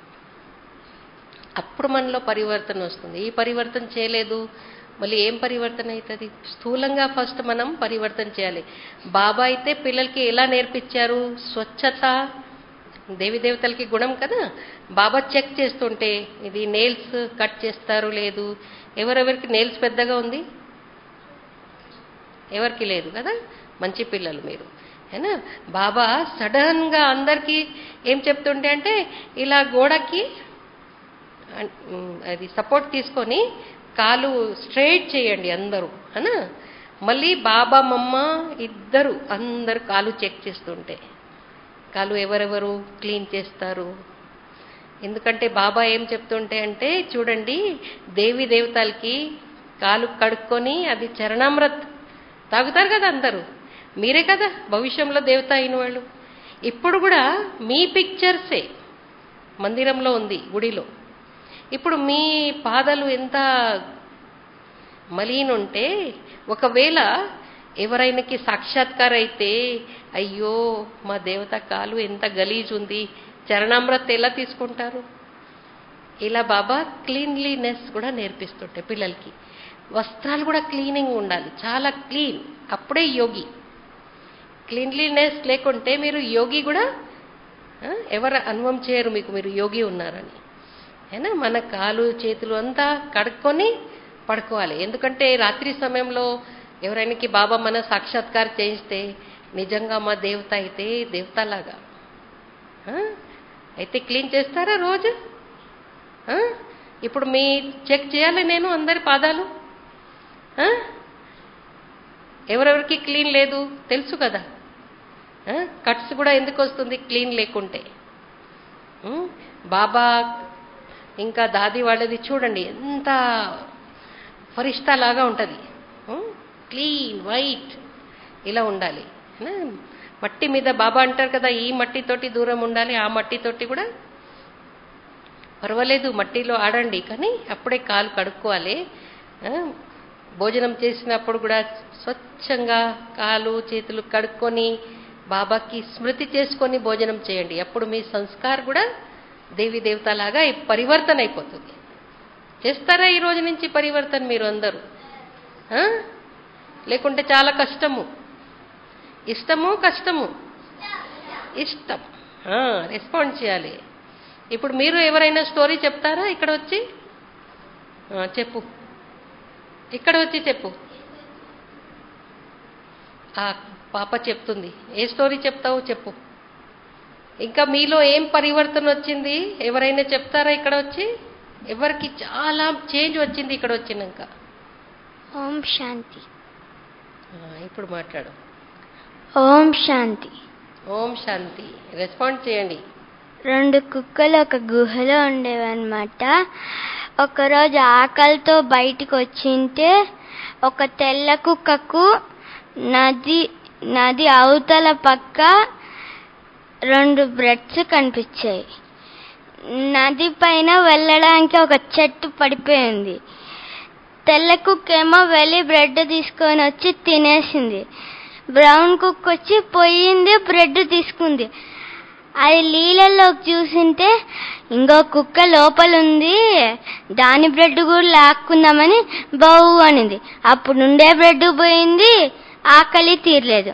అప్పుడు మనలో పరివర్తన వస్తుంది ఈ పరివర్తన చేయలేదు మళ్ళీ ఏం పరివర్తన అవుతుంది స్థూలంగా ఫస్ట్ మనం పరివర్తన చేయాలి బాబా అయితే పిల్లలకి ఎలా నేర్పించారు స్వచ్ఛత దేవి దేవతలకి గుణం కదా బాబా చెక్ చేస్తుంటే ఇది నెయిల్స్ కట్ చేస్తారు లేదు ఎవరెవరికి నెయిల్స్ పెద్దగా ఉంది ఎవరికి లేదు కదా మంచి పిల్లలు మీరు ఏనా బాబా సడన్గా అందరికీ ఏం చెప్తుంటే అంటే ఇలా గోడకి అన్- ఉమ్, అది సపోర్ట్ తీసుకొని కాలు స్ట్రైట్ చేయండి అందరూ అనా మళ్ళీ బాబా మమ్మ ఇద్దరు అందరు కాలు చెక్ చేస్తుంటే కాలు ఎవరెవరు క్లీన్ చేస్తారు ఎందుకంటే బాబా ఏం చెప్తుంటే అంటే చూడండి దేవి దేవతలకి కాలు కడుక్కొని అది చరణామృత్ తాగుతారు కదా అందరూ మీరే కదా భవిష్యంలో దేవత అయిన వాళ్ళు ఇప్పుడు కూడా మీ పిక్చర్సే మందిరంలో ఉంది గుడిలో ఇప్పుడు మీ పాదాలు ఎంత మలీనుంటే ఒకవేళ ఎవరైనాకి సాక్షాత్కార అయితే అయ్యో మా దేవత కాలు ఎంత గలీజ్ ఉంది చరణామృత్ ఎలా తీసుకుంటారు ఇలా బాబా క్లీన్లీనెస్ కూడా నేర్పిస్తుంటే పిల్లలకి వస్త్రాలు కూడా క్లీనింగ్ ఉండాలి చాలా క్లీన్ అప్పుడే యోగి క్లీన్లీనెస్ లేకుంటే మీరు యోగి కూడా ఆ, ఎవరు అనుభవం చేయరు మీకు మీరు యోగి ఉన్నారని అయినా మన కాలు చేతులు అంతా కడుక్కొని పడుకోవాలి ఎందుకంటే రాత్రి సమయంలో ఎవరైనాకి బాబా మన సాక్షాత్కారం చేయిస్తే నిజంగా మా దేవత అయితే దేవతలాగా ఆ? అయితే క్లీన్ చేస్తారా రోజు ఆ? ఇప్పుడు మీ చెక్ చేయాలి నేను అందరి పాదాలు ఆ? ఎవరెవరికి క్లీన్ లేదు తెలుసు కదా ఆ? కట్స్ కూడా ఎందుకు వస్తుంది క్లీన్ లేకుంటే ఉం? బాబా ఇంకా దాది వాళ్ళది చూడండి ఎంత ఫరిష్తా లాగా ఉంటుంది క్లీన్ వైట్ ఇలా ఉండాలి ఆ? మట్టి మీద బాబా అంటారు కదా ఈ మట్టితోటి దూరం ఉండాలి ఆ మట్టితోటి కూడా పర్వాలేదు మట్టిలో ఆడండి కానీ అప్పుడే కాలు కడుక్కోవాలి ఆ, భోజనం చేసినప్పుడు కూడా స్వచ్ఛంగా కాలు చేతులు కడుక్కొని బాబాకి స్మృతి చేసుకొని భోజనం చేయండి అప్పుడు మీ సంస్కార్ కూడా దేవి దేవతలాగా ఈ పరివర్తన అయిపోతుంది చేస్తారా ఈ రోజు నుంచి పరివర్తన మీరు అందరూ ఆ? లేకుంటే చాలా కష్టము ఇష్టము కష్టము ఇష్టం రెస్పాండ్ చేయాలి ఇప్పుడు మీరు ఎవరైనా స్టోరీ చెప్తారా ఇక్కడ వచ్చి ఆ, చెప్పు ఇక్కడ వచ్చి చెప్పు ఆ పాప చెప్తుంది ఏ స్టోరీ చెప్తావు చెప్పు ఇంకా మీలో ఏం పరివర్తన వచ్చింది ఎవరైనా చెప్తారా ఇక్కడ వచ్చి ఎవరికి చాలా చేంజ్ వచ్చింది ఇక్కడ వచ్చినాక ఓం శాంతి ఆ, ఇప్పుడు మాట్లాడు ఓం శాంతి ఓం శాంతి రెస్పాండ్ చేయండి రెండు కుక్కలు ఒక గుహలో ఉండేవన్నమాట ఒకరోజు ఆకలితో బయటికి వచ్చింటే ఒక తెల్ల కుక్కకు నది నది అవతల పక్క రెండు బ్రెడ్స్ కనిపించాయి నది పైన వెళ్ళడానికి ఒక చెట్టు పడిపోయింది తెల్ల కుక్క ఏమో వెళ్ళి బ్రెడ్ తీసుకొని వచ్చి తినేసింది బ్రౌన్ కుక్ వచ్చి పోయింది బ్రెడ్ తీసుకుంది అది నీళ్ళలోకి చూసింటే ఇంకో కుక్క లోపల ఉంది దాని బ్రెడ్ కూడా లాక్కుందామని బౌ అనింది అప్పుడు ఉండే బ్రెడ్ పోయింది ఆకలి తీరలేదు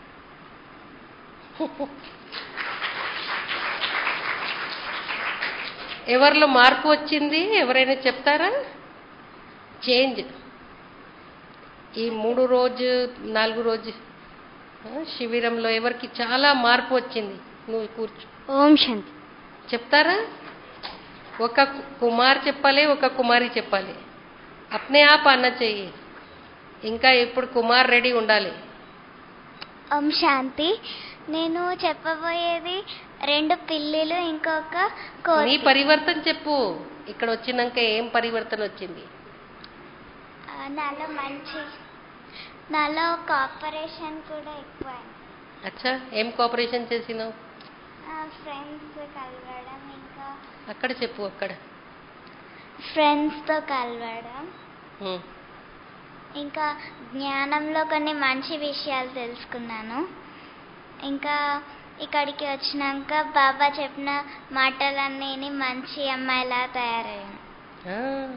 ఎవరిలో మార్పు వచ్చింది ఎవరైనా చెప్తారా చేంజ్ ఈ మూడు రోజు నాలుగు రోజు ఆ, శిబిరంలో ఎవరికి చాలా మార్పు వచ్చింది నువ్వు కూర్చో ఓం శాంతి చెప్తారా ఒక కు- కుమార్ చెప్పాలి ఒక కుమారి చెప్పాలి అప్నే ఆప్ అన్న చెయ్యి ఇంకా ఇప్పుడు కుమార్ రెడీ ఉండాలి ఓం శాంతి నేను చెప్పబోయేది రెండు పిల్లులు ఇంకొక నీ పరివర్తన చెప్పు ఇక్కడ వచ్చినాక ఏం పరివర్తన వచ్చింది నాలో మంచి నాలో కోఆపరేషన్ కూడా ఎక్కువ అచ్చా ఏం కోఆపరేషన్ చేసినావు ఫ్రెండ్స్ కలవడం ఇంకా అక్కడ చెప్పు అక్కడ ఫ్రెండ్స్తో కలవడం ఉమ్. ఇంకా జ్ఞానంలో కొన్ని మంచి విషయాలు తెలుసుకున్నాను ఇంకా ఇక్కడికి వచ్చినాక బాబా చెప్పిన మాటలన్నీ మంచి అమ్మాయిలా తయారయ్యాను ఆ,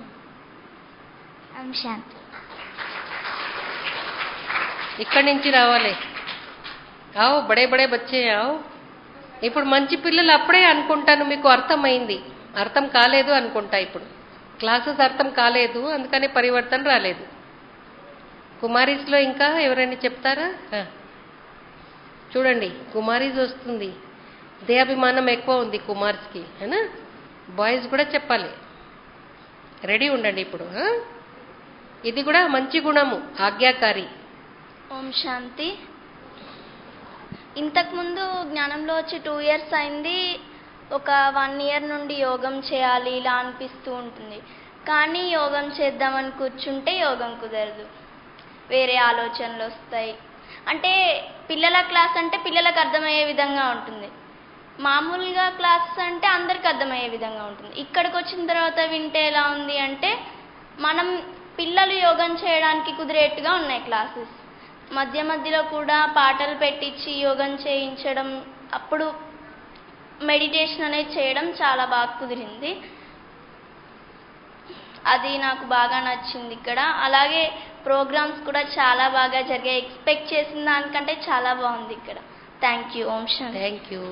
ఓం శాంతి ఇక్కడి నుంచి రావాలి ఆవు బడే బడే బచ్చే ఆవు ఇప్పుడు మంచి పిల్లలు అప్పుడే అనుకుంటాను మీకు అర్థమైంది అర్థం కాలేదు అనుకుంటా ఇప్పుడు క్లాసెస్ అర్థం కాలేదు అందుకని పరివర్తన రాలేదు కుమారీస్లో ఇంకా ఎవరైనా చెప్తారా ఆ. చూడండి కుమారీస్ వస్తుంది దేహాభిమానం ఎక్కువ ఉంది కుమార్స్కి అయినా బాయ్స్ కూడా చెప్పాలి రెడీ ఉండండి ఇప్పుడు ఆ? ఇది కూడా మంచి గుణము ఆజ్ఞాకారి ఓం శాంతి ఇంతకుముందు జ్ఞానంలో వచ్చి టూ ఇయర్స్ అయింది ఒక వన్ ఇయర్ నుండి యోగం చేయాలి ఇలా అనిపిస్తూ ఉంటుంది కానీ యోగం చేద్దామని కూర్చుంటే యోగం కుదరదు వేరే ఆలోచనలు వస్తాయి అంటే పిల్లల క్లాస్ అంటే పిల్లలకు అర్థమయ్యే విధంగా ఉంటుంది మామూలుగా క్లాసెస్ అంటే అందరికి అర్థమయ్యే విధంగా ఉంటుంది ఇక్కడికి వచ్చిన తర్వాత వింటే ఎలా ఉంది అంటే మనం పిల్లలు యోగం చేయడానికి కుదిరేట్టుగా ఉన్నాయి క్లాసెస్ మధ్య మధ్యలో కూడా పాటలు పెట్టించి యోగం చేయించడం అప్పుడు మెడిటేషన్ అనేది చేయడం చాలా బాగా కుదిరింది అది నాకు బాగా నచ్చింది ఇక్కడ అలాగే ప్రోగ్రామ్స్ కూడా చాలా బాగా జరిగాయి ఎక్స్పెక్ట్ చేసిన దానికంటే చాలా బాగుంది ఇక్కడ థ్యాంక్ యూ ఓం శాంతి థ్యాంక్ యూ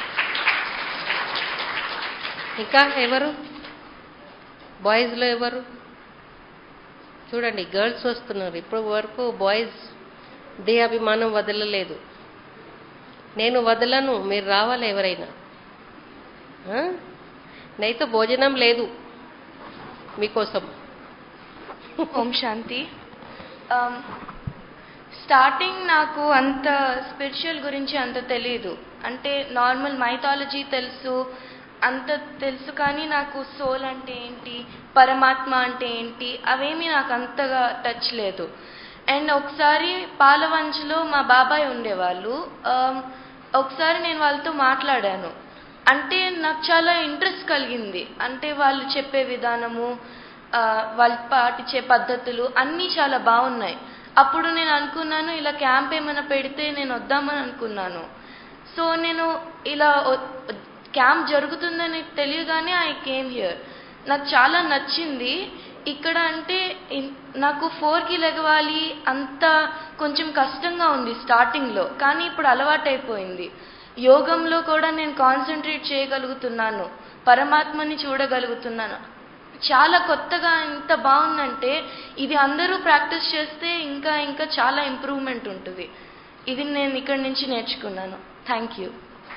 ఇంకా ఎవరు బాయ్స్లో ఎవరు చూడండి గర్ల్స్ వస్తున్నారు ఇప్పటి వరకు బాయ్స్ దేహాభిమానం వదలలేదు నేను వదలను మీరు రావాలి ఎవరైనా ఆ? నైతే భోజనం లేదు మీకోసం ఓం శాంతి ఆమ్, స్టార్టింగ్ నాకు అంత స్పిరిచువల్ గురించి అంత తెలియదు అంటే నార్మల్ మైథాలజీ తెలుసు అంత తెలుసు కానీ నాకు సోల్ అంటే ఏంటి పరమాత్మ అంటే ఏంటి అవేమీ నాకు అంతగా టచ్ లేదు అండ్ ఒకసారి పాలవంచలో మా బాబాయ్ ఉండేవాళ్ళు ఆమ్, ఒకసారి నేను వాళ్ళతో మాట్లాడాను అంటే నాకు చాలా ఇంట్రెస్ట్ కలిగింది అంటే వాళ్ళు చెప్పే విధానము ఆ, వాళ్ళు పాటించే పద్ధతులు అన్నీ చాలా బాగున్నాయి అప్పుడు నేను అనుకున్నాను ఇలా క్యాంప్ ఏమైనా పెడితే నేను వద్దామని అనుకున్నాను సో నేను ఇలా క్యాంప్ జరుగుతుందని తెలియగానే ఐ కేమ్ హియర్ నాకు చాలా నచ్చింది ఇక్కడ అంటే ఇన్- నాకు ఫోర్కి లెగవాలి అంత కొంచెం కష్టంగా ఉంది స్టార్టింగ్లో కానీ ఇప్పుడు అలవాటైపోయింది యోగంలో కూడా నేను కాన్సన్ట్రేట్ చేయగలుగుతున్నాను పరమాత్మని చూడగలుగుతున్నాను చాలా కొత్తగా ఎంత బాగుందంటే ఇది అందరూ ప్రాక్టీస్ చేస్తే ఇంకా ఇంకా చాలా ఇంప్రూవ్మెంట్ ఉంటుంది ఇది నేను ఇక్కడి నుంచి నేర్చుకున్నాను థ్యాంక్ యూ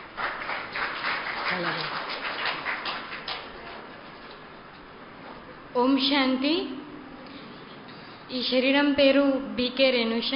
ఓం శాంతి ఈ శరీరం పేరు బీకే రేణుష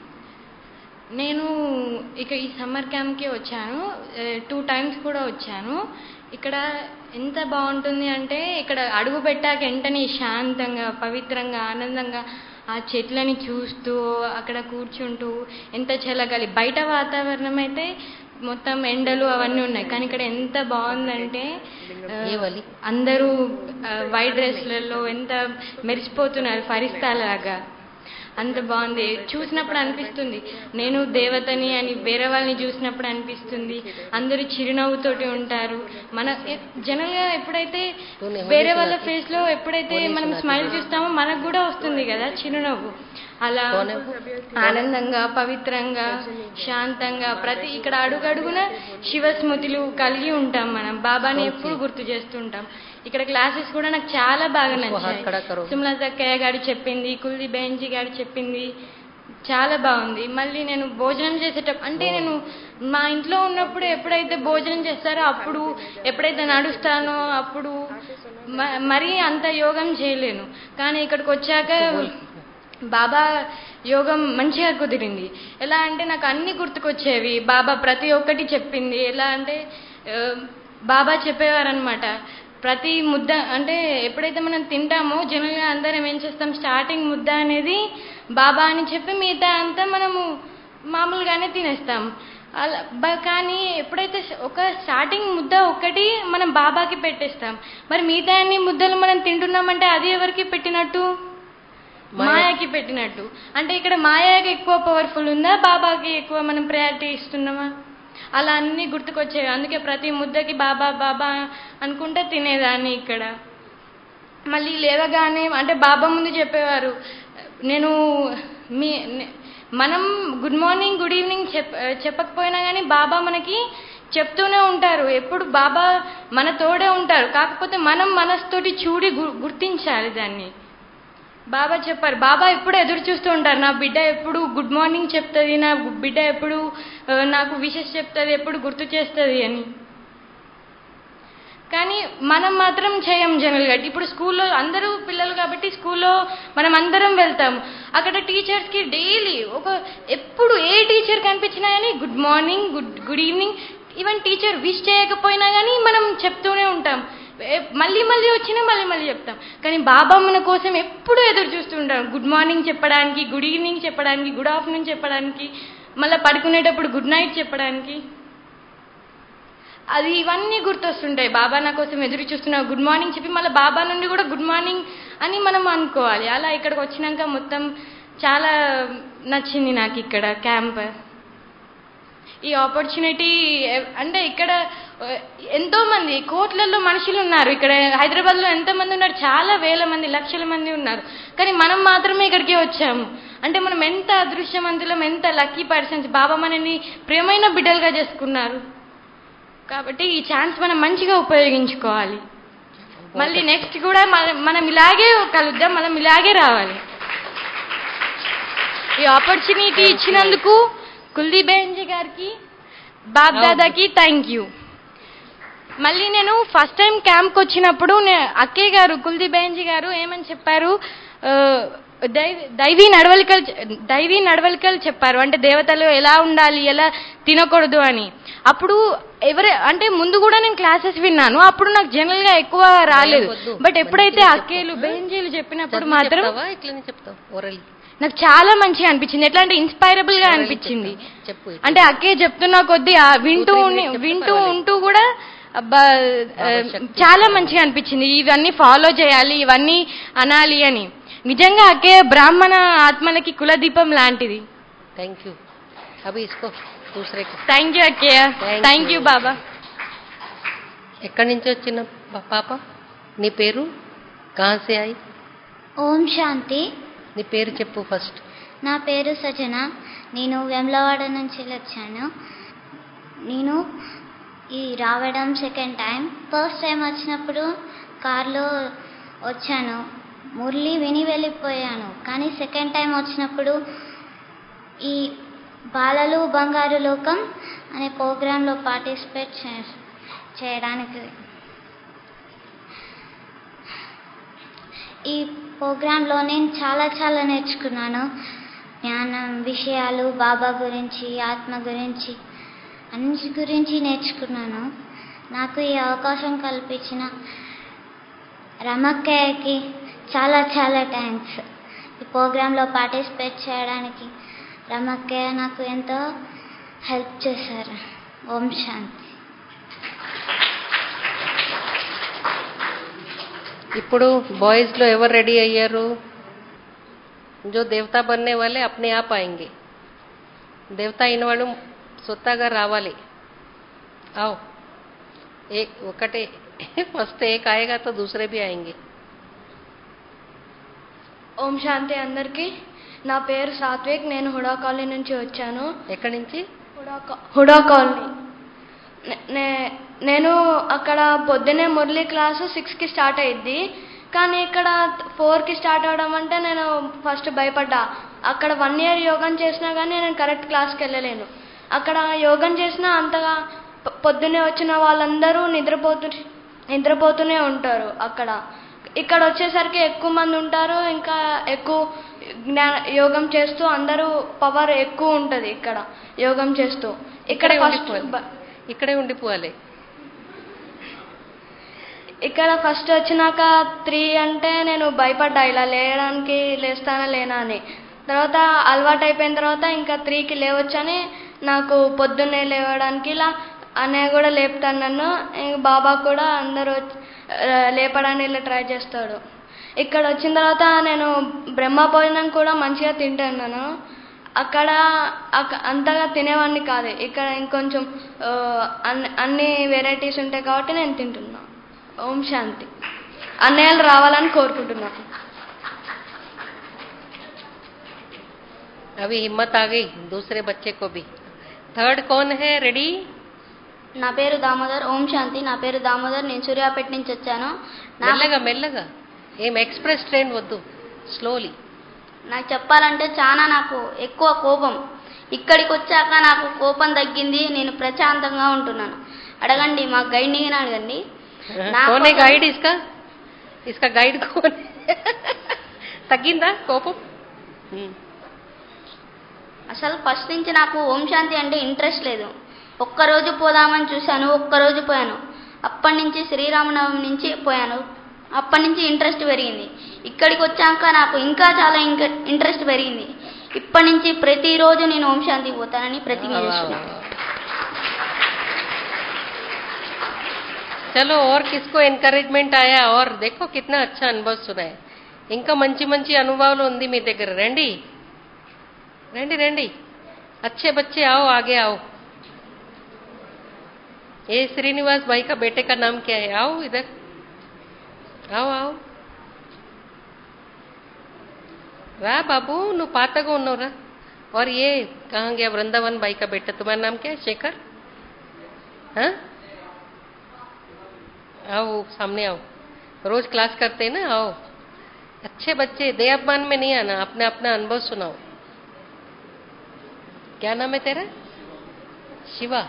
నేను ఇక ఈ సమ్మర్ క్యాంప్కి వచ్చాను టూ టైమ్స్ కూడా వచ్చాను ఇక్కడ ఎంత బాగుంటుంది అంటే ఇక్కడ అడుగు పెట్టాక వెంటనే శాంతంగా పవిత్రంగా ఆనందంగా ఆ చెట్లని చూస్తూ అక్కడ కూర్చుంటూ ఎంత చల్లగాలి బయట వాతావరణం అయితే మొత్తం ఎండలు అవన్నీ ఉన్నాయి కానీ ఇక్కడ ఎంత బాగుందంటే ఆ, ఏ వలి? అందరూ ఆ, వైట్ డ్రెస్లలో ఎంత మెరిసిపోతున్నారు ఫరిస్తాలాగా అంత బాగుంది చూసినప్పుడు అనిపిస్తుంది నేను దేవతని అని వేరే వాళ్ళని చూసినప్పుడు అనిపిస్తుంది అందరూ చిరునవ్వుతోటి ఉంటారు మన జనరల్ గా ఎప్పుడైతే వేరే వాళ్ళ ఫేస్ లో ఎప్పుడైతే మనం స్మైల్ చూస్తామో మనకు కూడా వస్తుంది కదా చిరునవ్వు అలా ఆనందంగా పవిత్రంగా శాంతంగా ప్రతి ఇక్కడ అడుగడుగున శివస్మృతులు కలిగి ఉంటాం మనం బాబాని ఎప్పుడు గుర్తు చేస్తుంటాం ఇక్కడ క్లాసెస్ కూడా నాకు చాలా బాగా నచ్చాయి సుమలత అక్కయ్య గారు చెప్పింది కుల్ది బెంజీ గారు చెప్పింది చాలా బాగుంది మళ్ళీ నేను భోజనం చేసేటప్పుడు అంటే నేను మా ఇంట్లో ఉన్నప్పుడు ఎప్పుడైతే భోజనం చేస్తారో అప్పుడు ఎప్పుడైతే నడుస్తానో అప్పుడు మ- మరీ అంత యోగం చేయలేను కానీ ఇక్కడికి వచ్చాక బాబా యోగం మంచిగా కుదిరింది ఎలా అంటే నాకు అన్ని గుర్తుకొచ్చేవి బాబా ప్రతి ఒక్కటి చెప్పింది ఎలా అంటే ఆ, బాబా చెప్పేవారనమాట ప్రతి ముద్ద అంటే ఎప్పుడైతే మనం తింటామో జనరల్గా అందరం ఏం చేస్తాం స్టార్టింగ్ ముద్ద అనేది బాబా అని చెప్పి మిగతా అంతా మనము మామూలుగానే తినేస్తాం అలా బ- కానీ ఎప్పుడైతే ఒక స్టార్టింగ్ ముద్ద ఒక్కటి మనం బాబాకి పెట్టేస్తాం మరి మిగతా అన్ని ముద్దలు మనం తింటున్నామంటే అది ఎవరికి పెట్టినట్టు మాయాకి పెట్టినట్టు అంటే ఇక్కడ మాయాకి ఎక్కువ పవర్ఫుల్ ఉందా బాబాకి ఎక్కువ మనం ప్రయారిటీ ఇస్తున్నామా అలా అన్ని గుర్తుకొచ్చేవి అందుకే ప్రతి ముద్దకి బాబా బాబా అనుకుంటే తినేదాన్ని ఇక్కడ మళ్ళీ లేవగానే అంటే బాబా ముందు చెప్పేవారు నేను మీ నే- మనం గుడ్ మార్నింగ్ గుడ్ ఈవినింగ్ చెప్ చెప్పకపోయినా కానీ బాబా మనకి చెప్తూనే ఉంటారు ఎప్పుడు బాబా మన తోడే ఉంటారు కాకపోతే మనం మనస్తోటి చూడి గు- గుర్తించాలి దాన్ని బాబా చెప్పారు బాబా ఎప్పుడు ఎదురు చూస్తూ ఉంటారు నా బిడ్డ ఎప్పుడు గుడ్ మార్నింగ్ చెప్తుంది నా బిడ్డ ఎప్పుడు ఆ, నాకు విషెస్ చెప్తుంది ఎప్పుడు గుర్తు చేస్తుంది అని కానీ మనం మాత్రం చేయం జనరల్గా ఇప్పుడు స్కూల్లో అందరూ పిల్లలు కాబట్టి స్కూల్లో మనం అందరం వెళ్తాం అక్కడ టీచర్స్కి డైలీ ఒక ఎప్పుడు ఏ టీచర్ కనిపించినా కానీ good morning good good evening even teacher wish చేయకపోయినా కానీ మనం చెప్తూనే ఉంటాం ఏ- మళ్ళీ మళ్ళీ వచ్చినా మళ్ళీ మళ్ళీ చెప్తాం కానీ బాబా మన కోసం ఎప్పుడు ఎదురు చూస్తూ ఉంటాం గుడ్ మార్నింగ్ చెప్పడానికి గుడ్ ఈవినింగ్ చెప్పడానికి గుడ్ ఆఫ్టర్నూన్ చెప్పడానికి మళ్ళీ పడుకునేటప్పుడు గుడ్ నైట్ చెప్పడానికి అది ఇవన్నీ గుర్తొస్తుంటాయి బాబా నా కోసం ఎదురు చూస్తున్నా గుడ్ మార్నింగ్ చెప్పి మళ్ళీ బాబా నుండి కూడా గుడ్ మార్నింగ్ అని మనం అనుకోవాలి అలా ఇక్కడికి వచ్చినాక మొత్తం చాలా నచ్చింది నాకు ఇక్కడ క్యాంప్ ఈ ఆపర్చునిటీ అంటే ఇక్కడ ఆ, ఎంతో మంది కోట్లలో మనుషులు ఉన్నారు ఇక్కడ హైదరాబాద్లో ఎంతో మంది ఉన్నారు చాలా వేల మంది లక్షల మంది ఉన్నారు కానీ మనం మాత్రమే ఇక్కడికి వచ్చాము అంటే మనం ఎంత అదృశ్యవంతులం ఎంత లక్కీ పర్సన్స్ బాబా మనని ప్రియమైన బిడ్డలుగా చేసుకున్నారు కాబట్టి ఈ ఛాన్స్ మనం మంచిగా ఉపయోగించుకోవాలి మళ్ళీ నెక్స్ట్ కూడా మనం మనం ఇలాగే కలుద్దాం మనం ఇలాగే రావాలి ఈ ఆపర్చునిటీ ఇచ్చినందుకు కుల్దీప్ బెంజీ గారికి బాబ్ దాదాకి థ్యాంక్ యూ మళ్ళీ నేను ఫస్ట్ టైం క్యాంప్కి వచ్చినప్పుడు నే- అక్కయ్య గారు కుల్దీప్ బెంజీ గారు ఏమని చెప్పారు ఆ, దైవ దైవీ నడవలికలు దైవీ నడవలికలు చెప్పారు అంటే దేవతలు ఎలా ఉండాలి ఎలా తినకూడదు అని అప్పుడు ఎవరు అంటే ముందు కూడా నేను క్లాసెస్ విన్నాను అప్పుడు నాకు జనరల్ గా ఎక్కువ రాలేదు వద్దు. బట్ ఎప్పుడైతే మంచిగా అక్కేలు చెప్పు. బెంజీలు చెప్పినప్పుడు చదివి మాత్రం చెప్తావా ఇట్లనే చెప్తావు ఓరల్ నాకు చాలా మంచిగా అనిపించింది ఎట్లా అంటే ఇన్స్పైరబుల్ గా అనిపించింది చెప్పు అంటే అక్కే చెప్తున్నా కొద్దీ ఆ వింటూ two, three ఉండి- minutes చెప్తే వింటూ పర్వాలేదు. ఉంటూ కూడా అబ్బా ఆ, చాలా మంచిగా అనిపించింది ఇవన్నీ ఫాలో చేయాలి ఇవన్నీ అనాలి అని నిజంగా అక్కే బ్రాహ్మణ ఆత్మలకి కులదీపం లాంటిది थैंक यू अभी इसको दूसरे को థ్యాంక్ యూ అక్కయ్య Thank thank you you. Baba ఎక్కడి నుంచి వచ్చిన పా- పాప నీ పేరు కహా సే ఆయి ఓం శాంతి నీ పేరు చెప్పు ఫస్ట్ నా పేరు సజన నేను వెమ్లవాడ నుంచి వచ్చాను నేను ఈ రావడం సెకండ్ టైం ఫస్ట్ టైం వచ్చినప్పుడు కార్లో వచ్చాను మురళి విని వెళ్ళిపోయాను కానీ సెకండ్ టైం వచ్చినప్పుడు ఈ బాలలు బంగారు లోకం అనే ప్రోగ్రాంలో పార్టిసిపేట్ చే చేయడానికి ఈ ప్రోగ్రాంలో నేను చాలా చాలా నేర్చుకున్నాను జ్ఞానం విషయాలు బాబా గురించి ఆత్మ గురించి అన్నిటి గురించి నేర్చుకున్నాను నాకు ఈ అవకాశం కల్పించిన రమక్కయ్యకి చాలా చాలా థ్యాంక్స్ ఈ ప్రోగ్రాంలో పార్టిసిపేట్ చేయడానికి రమక్కయ్య నాకు ఎంతో హెల్ప్ చేశారు ఓం శాంతి ఇప్పుడు బాయ్స్ లో ఎవరు రెడీ అయ్యారు जो देवता बनने वाले अपने आप आएंगे దేవత అయిన వాళ్ళు సొత్తాగా రావాలి आओ एक ఒకటే ఫస్ట్ एक आएगा तो दूसरे भी आएंगे ఓం శాంతి అందరికీ నా పేరు సాత్విక్ నేను హుడా కాలనీ నుంచి వచ్చాను ఎక్కడి నుంచి హుడా కా- హుడా కాలనీ నే- నే- నేను అక్కడ పొద్దునే మురళి క్లాసు సిక్స్కి స్టార్ట్ అయ్యిద్ది కానీ ఇక్కడ ఫోర్కి స్టార్ట్ అవడం అంటే నేను ఫస్ట్ భయపడ్డా అక్కడ వన్ ఇయర్ యోగం చేసినా కానీ నేను కరెక్ట్ క్లాస్కి వెళ్ళలేను అక్కడ యోగం చేసినా అంతగా పొ- పొద్దునే వచ్చిన వాళ్ళందరూ నిద్రపోతూ నిద్రపోతూనే ఉంటారు అక్కడ ఇక్కడ వచ్చేసరికి ఎక్కువ మంది ఉంటారు ఇంకా ఎక్కువ జ్ఞాన యోగం చేస్తూ అందరూ పవర్ ఎక్కువ ఉంటుంది ఇక్కడ యోగం చేస్తూ ఇక్కడ ఇక్కడే ఫస్ట్ ఉండిపోవాలి ఇక్కడే ఉండిపోవాలి ఇక్కడ ఫస్ట్ వచ్చినాక త్రీ అంటే నేను భయపడ్డా ఇలా లేయడానికి లేస్తానా లేనా అని తర్వాత అలవాటు అయిపోయిన తర్వాత ఇంకా త్రీకి లేవచ్చని నాకు పొద్దున్నే లేవడానికి ఇలా అన్నయ్య కూడా లేపుతాను నన్ను ఇంక బాబా కూడా అందరూ వచ్చి- ఆ, లేపడానికి ఇలా ట్రై చేస్తాడు ఇక్కడ వచ్చిన తర్వాత నేను బ్రహ్మ భోజనం కూడా మంచిగా తింటున్నాను అక్కడ అక్క- అంతగా తినేవాడిని కాదు ఇక్కడ ఇంకొంచెం ఆ, అన్ని అన్ని వెరైటీస్ ఉంటాయి కాబట్టి నేను తింటున్నా ఓం శాంతి అన్నయ్యలు రావాలని కోరుకుంటున్నాను अभी हिम्मत आ गई दूसरे बच्चे को भी थर्ड कौन है रेडी నా పేరు దామోదర్ ఓం శాంతి నా పేరు దామోదర్ నేను సూర్యాపేట నుంచి వచ్చాను నా మెల్లగా మెల్లగా ఏం ఎక్స్ప్రెస్ ట్రైన్ వద్దు స్లోలీ నాకు చెప్పాలంటే చాలా నాకు ఎక్కువ కోపం ఇక్కడికి వచ్చాక నాకు కోపం తగ్గింది నేను ప్రశాంతంగా ఉంటున్నాను అడగండి మా గైడ్ని అడగండి నా कौन है కోసం- गाइड इसका इसका गाइड कौन है తగ్గిందా కోపం హ్మ్. అసలు ఫస్ట్ నుంచి నాకు ఓం శాంతి అంటే ఇంట్రెస్ట్ లేదు ఒక్కరోజు పోదామని చూశాను ఒక్కరోజు పోయాను అప్పటి నుంచి శ్రీరామనవమి నుంచి పోయాను అప్పటి నుంచి ఇంట్రెస్ట్ పెరిగింది ఇక్కడికి వచ్చాక నాకు ఇంకా చాలా ఇంకా ఇంట్రెస్ట్ పెరిగింది ఇప్పటి నుంచి ప్రతిరోజు నేను ఓం శాంతి పోతానని ప్రతిజ్ఞ वाह, वाह, చేస్తున్నాను वाह। చలో और किसको ఎంకరేజ్మెంట్ ఆయా और देखो कितना अच्छा अनुभव सुना है ఇంకా మంచి మంచి అనుభవాలు ఉంది మీ దగ్గర రండి రండి రండి अच्छे बच्चे आओ आगे आओ ये श्रीनिवास भाई का बेटे का नाम क्या है आओ इधर आओ आओ రా బాబు నువ్వు పాతగా ఉన్నావు రా और ये कहाँ गया वृंदावन भाई का बेटा तुम्हारा नाम क्या है शेखर हाँ आओ सामने आओ रोज क्लास करते हैं ना आओ अच्छे बच्चे दयापमान में नहीं आना अपने अपना अनुभव सुनाओ क्या नाम है तेरा शिवा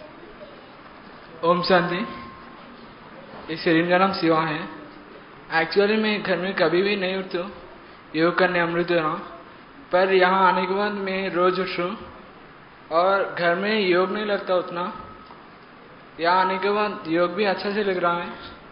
ओम शांति इस शरीर का नाम शिवा है एक्चुअली मैं घर में कभी भी नहीं उठता हूँ योग करने अमृत हो रहा हूँ पर यहाँ आने के बाद मैं रोज उठ रहा हूँ और घर में योग नहीं लगता उतना यहाँ आने के बाद योग भी अच्छा से लग रहा है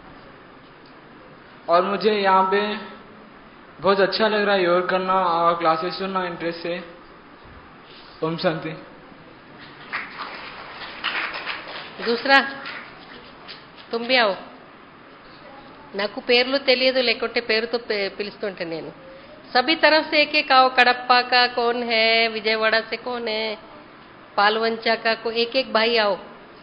और मुझे यहाँ पे बहुत अच्छा लग रहा है योग करना और क्लासेस सुनना इंटरेस्ट से ओम शांति दूसरा तुम भी आओ నాకు పేర్లు తెలియదు లేకుంటే పేరుతో పే- పిలుస్తుంటే నేను सभी तरफ से एक एक आओ कड़प्पा का कौन है विजयवाड़ा से कौन है पालवंचा का को एक एक भाई आओ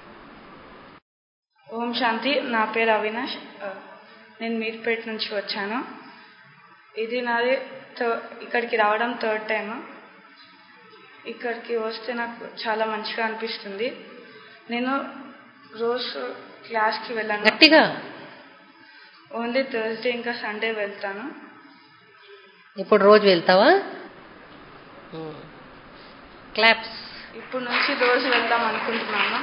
ఓం శాంతి నా పేరు అవినాష్ ఆ, నేను మీర్పేట నుంచి వచ్చాను ఇది నాది థర్- ఇక్కడికి రావడం థర్డ్ టైం ఇక్కడికి వస్తే నాకు చాలా మంచిగా అనిపిస్తుంది నేను రోజు క్లాస్కి వెళ్ళాను గట్టిగా ఓన్లీ థర్స్డే ఇంకా సండే వెళ్తాను ఇప్పుడు రోజు వెళ్తావా క్లాప్స్ ఇప్పుడు నుంచి రోజు వెళ్దాం అనుకుంటున్నాను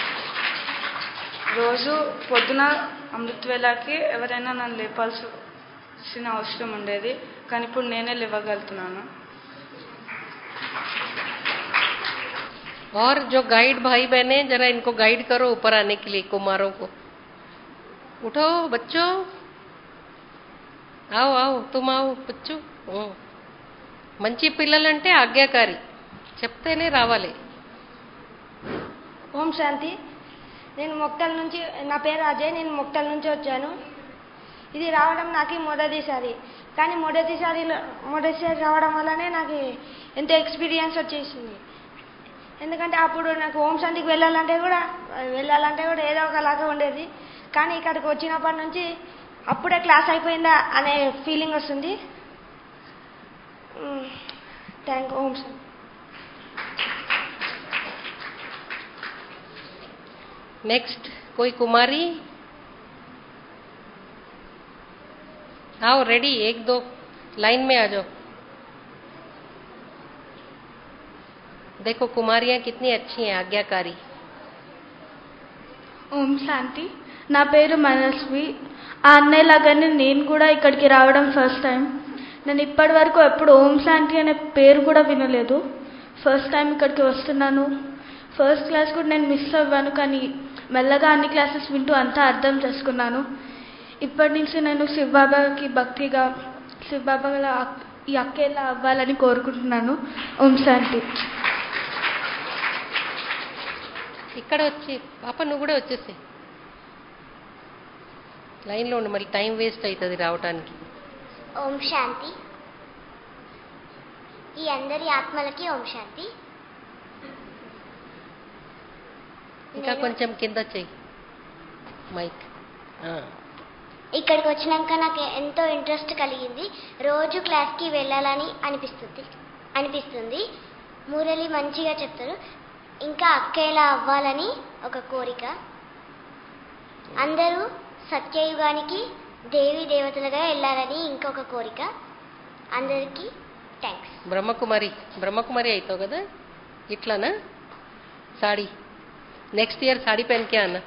రోజు పొద్దున అమృత వేళకి ఎవరైనా నన్ను లేపాల్సిన అవసరం ఉండేది కానీ ఇప్పుడు నేనే లేవగలుగుతున్నాను और जो गाइड भाई बहने जरा इनको गाइड करो ऊपर आने के लिए कुमारों को उठो बच्चों आओ आओ तुम आओ बच्चों ఓ. మంచి పిల్లలంటే ఆజ్ఞాకారి చెప్తేనే రావాలి ఓం శాంతి నేను మొక్తల్ నుంచి నా పేరు అజయ్ నేను మొక్తల్ నుంచి వచ్చాను ఇది రావడం నాకు మొదటిసారి కానీ మొదటిసారి మొదటిసారి రావడం వల్లనే నాకు ఎంతో ఎక్స్పీరియన్స్ వచ్చేసింది ఎందుకంటే అప్పుడు నాకు ఓం శాంతికి వెళ్ళాలంటే కూడా వెళ్ళాలంటే కూడా ఏదో ఒకలాగా ఉండేది కానీ ఇక్కడికి వచ్చినప్పటి నుంచి అప్పుడే క్లాస్ అయిపోయిందా అనే ఫీలింగ్ వస్తుంది థ్యాంక్ ఓం శాంతి नेक्स्ट कोई कुमारी आओ रेडी एक दो लाइन में आ जाओ देखो कुमारियां कितनी अच्छी हैं आज्ञाकारी ఓం శాంతి నా పేరు మనస్వి ఆ అన్నయ్య లాగానే నేను కూడా ఇక్కడికి రావడం ఫస్ట్ టైం నేను ఇప్పటి వరకు ఎప్పుడు ఓం శాంతి అనే పేరు కూడా వినలేదు ఫస్ట్ టైం ఇక్కడికి వస్తున్నాను ఫస్ట్ క్లాస్ కూడా నేను మిస్ అవ్వాను కానీ మెల్లగా అన్ని క్లాసెస్ వింటూ అంతా అర్థం చేసుకున్నాను ఇప్పటి నుంచి నేను శివబాబాకి భక్తిగా శివబాబా గల అక్- ఈ అక్కేలా అవ్వాలని కోరుకుంటున్నాను ఓం శాంతి ఇక్కడ వచ్చి పాప నువ్వు కూడా వచ్చేసి లైన్లో ఉండి మళ్ళీ టైం వేస్ట్ అవుతుంది రావటానికి ఓం శాంతి ఈ అందరి ఆత్మలకి ఓం శాంతి ఇంకా నేను- కొంచెం కింద చెయ్యి మైక్ ఆ. ఇక్కడికి వచ్చినాక నాకు ఎంతో ఇంట్రెస్ట్ కలిగింది రోజు క్లాస్కి వెళ్ళాలని అనిపిస్తుంది అనిపిస్తుంది మురళి మంచిగా చెప్తారు ఇంకా అక్కేలా అవ్వాలని ఒక కోరిక అందరూ సత్యయుగానికి దేవి దేవతలుగా వెళ్ళాలని ఇంకొక కోరిక అందరికీ థ్యాంక్స్ బ్రహ్మకుమారి బ్రహ్మకుమారి అవుతావు కదా ఇట్లానా సాడీ నెక్స్ట్ ఇయర్ సాడీ పहन के आना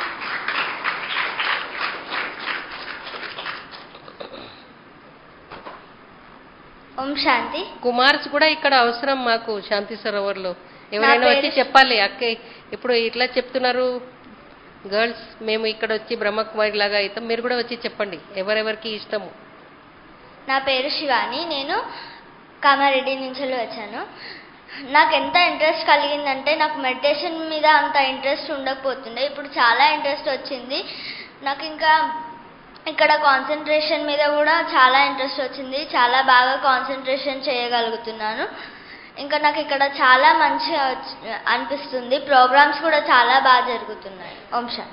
ఓం శాంతి కుమార్స్ కూడా ఇక్కడ అవసరం మాకు శాంతి సరోవర్లో ఎవరైనా పేరు- వచ్చి చెప్పాలి అక్క ఇప్పుడు ఇట్లా చెప్తున్నారు గర్ల్స్ మేము ఇక్కడ వచ్చి బ్రహ్మకుమారి లాగా అవుతాం మీరు కూడా వచ్చి చెప్పండి ఎవరెవరికి ఇష్టము నా పేరు శివాని నేను కామారెడ్డి నుంచి వచ్చాను నాకు ఎంత ఇంట్రెస్ట్ కలిగిందంటే నాకు మెడిటేషన్ మీద అంత ఇంట్రెస్ట్ ఉండకపోతుండే ఇప్పుడు చాలా ఇంట్రెస్ట్ వచ్చింది నాకు ఇంకా ఇక్కడ కాన్సన్ట్రేషన్ మీద కూడా చాలా ఇంట్రెస్ట్ వచ్చింది చాలా బాగా కాన్సన్ట్రేషన్ చేయగలుగుతున్నాను ఇంకా నాకు ఇక్కడ చాలా మంచిగా వచ్చి- అనిపిస్తుంది ప్రోగ్రామ్స్ కూడా చాలా బాగా జరుగుతున్నాయి ఓం శాంతి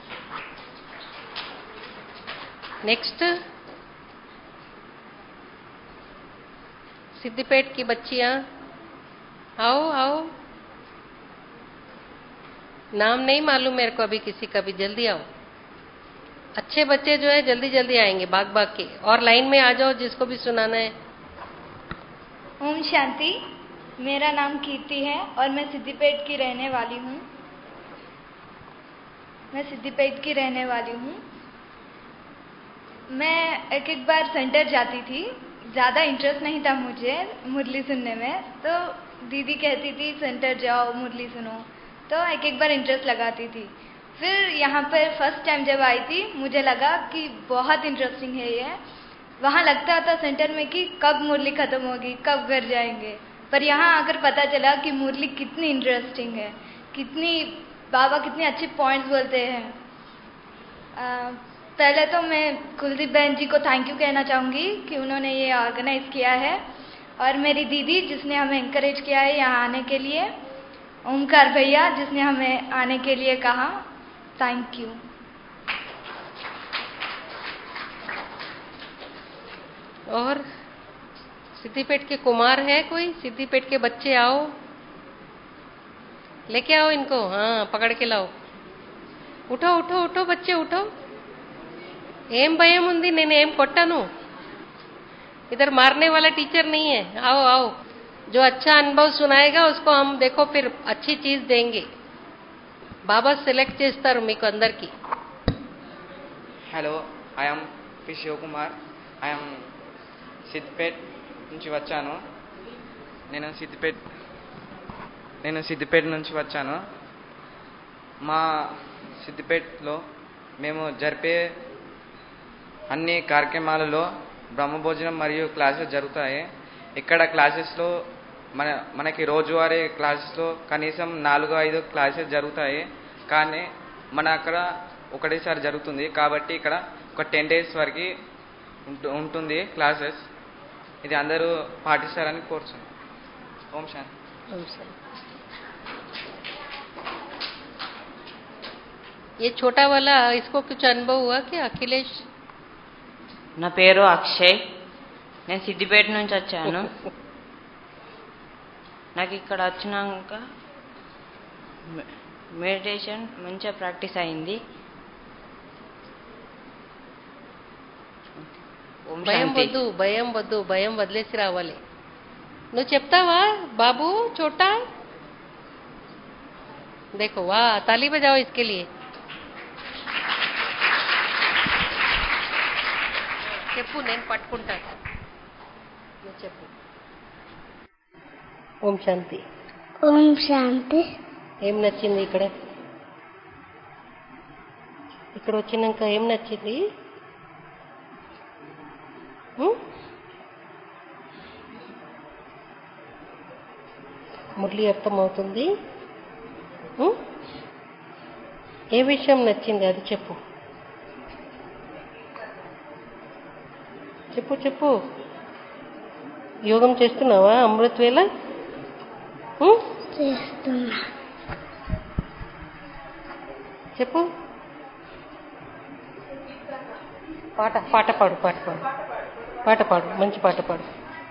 नेक्स्ट सिद्धिपेट की बच्चियां आओ आओ नाम नहीं मालूम मेरे को अभी किसी का भी जल्दी आओ अच्छे बच्चे जो है जल्दी जल्दी आएंगे भाग भाग के और लाइन में आ जाओ जिसको भी सुनाना है ओम शांति मेरा नाम कीर्ति है और मैं सिद्धिपेट की रहने वाली हूँ मैं सिद्धिपेट की रहने वाली हूँ मैं एक एक बार सेंटर जाती थी ज़्यादा इंटरेस्ट नहीं था मुझे मुरली सुनने में तो दीदी कहती थी सेंटर जाओ मुरली सुनो तो एक एक बार इंटरेस्ट लगाती थी फिर यहाँ पर फर्स्ट टाइम जब आई थी मुझे लगा कि बहुत इंटरेस्टिंग है ये वहाँ लगता था सेंटर में कि कब मुरली ख़त्म होगी कब घर जाएंगे पर यहाँ आकर पता चला कि मुरली कितनी इंटरेस्टिंग है कितनी बाबा कितने अच्छे पॉइंट्स बोलते हैं अ, पहले तो मैं कुलदीप बहन जी को थैंक यू कहना चाहूँगी कि उन्होंने ये ऑर्गेनाइज किया है और मेरी दीदी जिसने हमें इंकरेज किया है यहाँ आने के लिए ओमकार भैया जिसने हमें आने के लिए कहा थैंक यू और सिद्धिपेट के कुमार है कोई सिद्धिपेट के बच्चे आओ लेके आओ इनको हाँ पकड़ के लाओ उठो उठो उठो बच्चे उठो ఏం భయం ఉంది నేను ఏం కొట్టాను इधर मारने वाला टीचर नहीं है आओ आओ जो अच्छा अनुभव सुनाएगा उसको हम देखो फिर अच्छी चीज देंगे బాబా సెలెక్ట్ చేస్తారు మీకు అందరికి hello I'm P Shivakumar I'm Siddipet నుంచి వచ్చాను నేను సిద్దిపేట్ నేను సిద్దిపేట నుంచి వచ్చాను మా సిద్దిపేటలో మేము జరిపే అన్ని కార్యక్రమాలలో బ్రహ్మభోజనం మరియు క్లాసెస్ జరుగుతాయి ఇక్కడ క్లాసెస్లో మన మనకి రోజువారీ క్లాసెస్లో కనీసం నాలుగు ఐదు క్లాసెస్ జరుగుతాయి కానీ మన అక్కడ ఒకటేసారి జరుగుతుంది కాబట్టి ఇక్కడ ఒక టెన్ డేస్ వరకు ఉంటు- ఉంటుంది క్లాసెస్ ఇది అందరూ పాటిస్తారని కోరుచున్నాను ఓం శాంతి ये छोटा वाला इसको कुछ अनुभव हुआ क्या अखिलेश నా పేరు అక్షయ్ నేను సిద్దిపేట నుంచి వచ్చాను నాకు ఇక్కడ వచ్చినాక మెడిటేషన్ మంచిగా ప్రాక్టీస్ అయింది ఓం భయం శాంతి. వద్దు భయం వద్దు భయం వదిలేసి రావాలి నువ్వు చెప్తావా బాబు చోటా देखो वाह ताली बजाओ इसके लिए చెప్పు నేను పట్టుకుంటాను నువ్వు చెప్పు ఓం శాంతి ఓం శాంతి ఏం నచ్చింది ఇక్కడ ఇక్కడ వచ్చినాక ఏం నచ్చింది ఉం? మురళి అర్థమవుతుంది ఉం? ఏ విషయం నచ్చింది అది చెప్పు చెప్పు చెప్పు యోగం చేస్తున్నావా అమృత్ వేళ ఉం? చేస్తున్నా చెప్పు పాట పాట పాడు పాట పాడు పాట పాడు మంచి పాట పాడు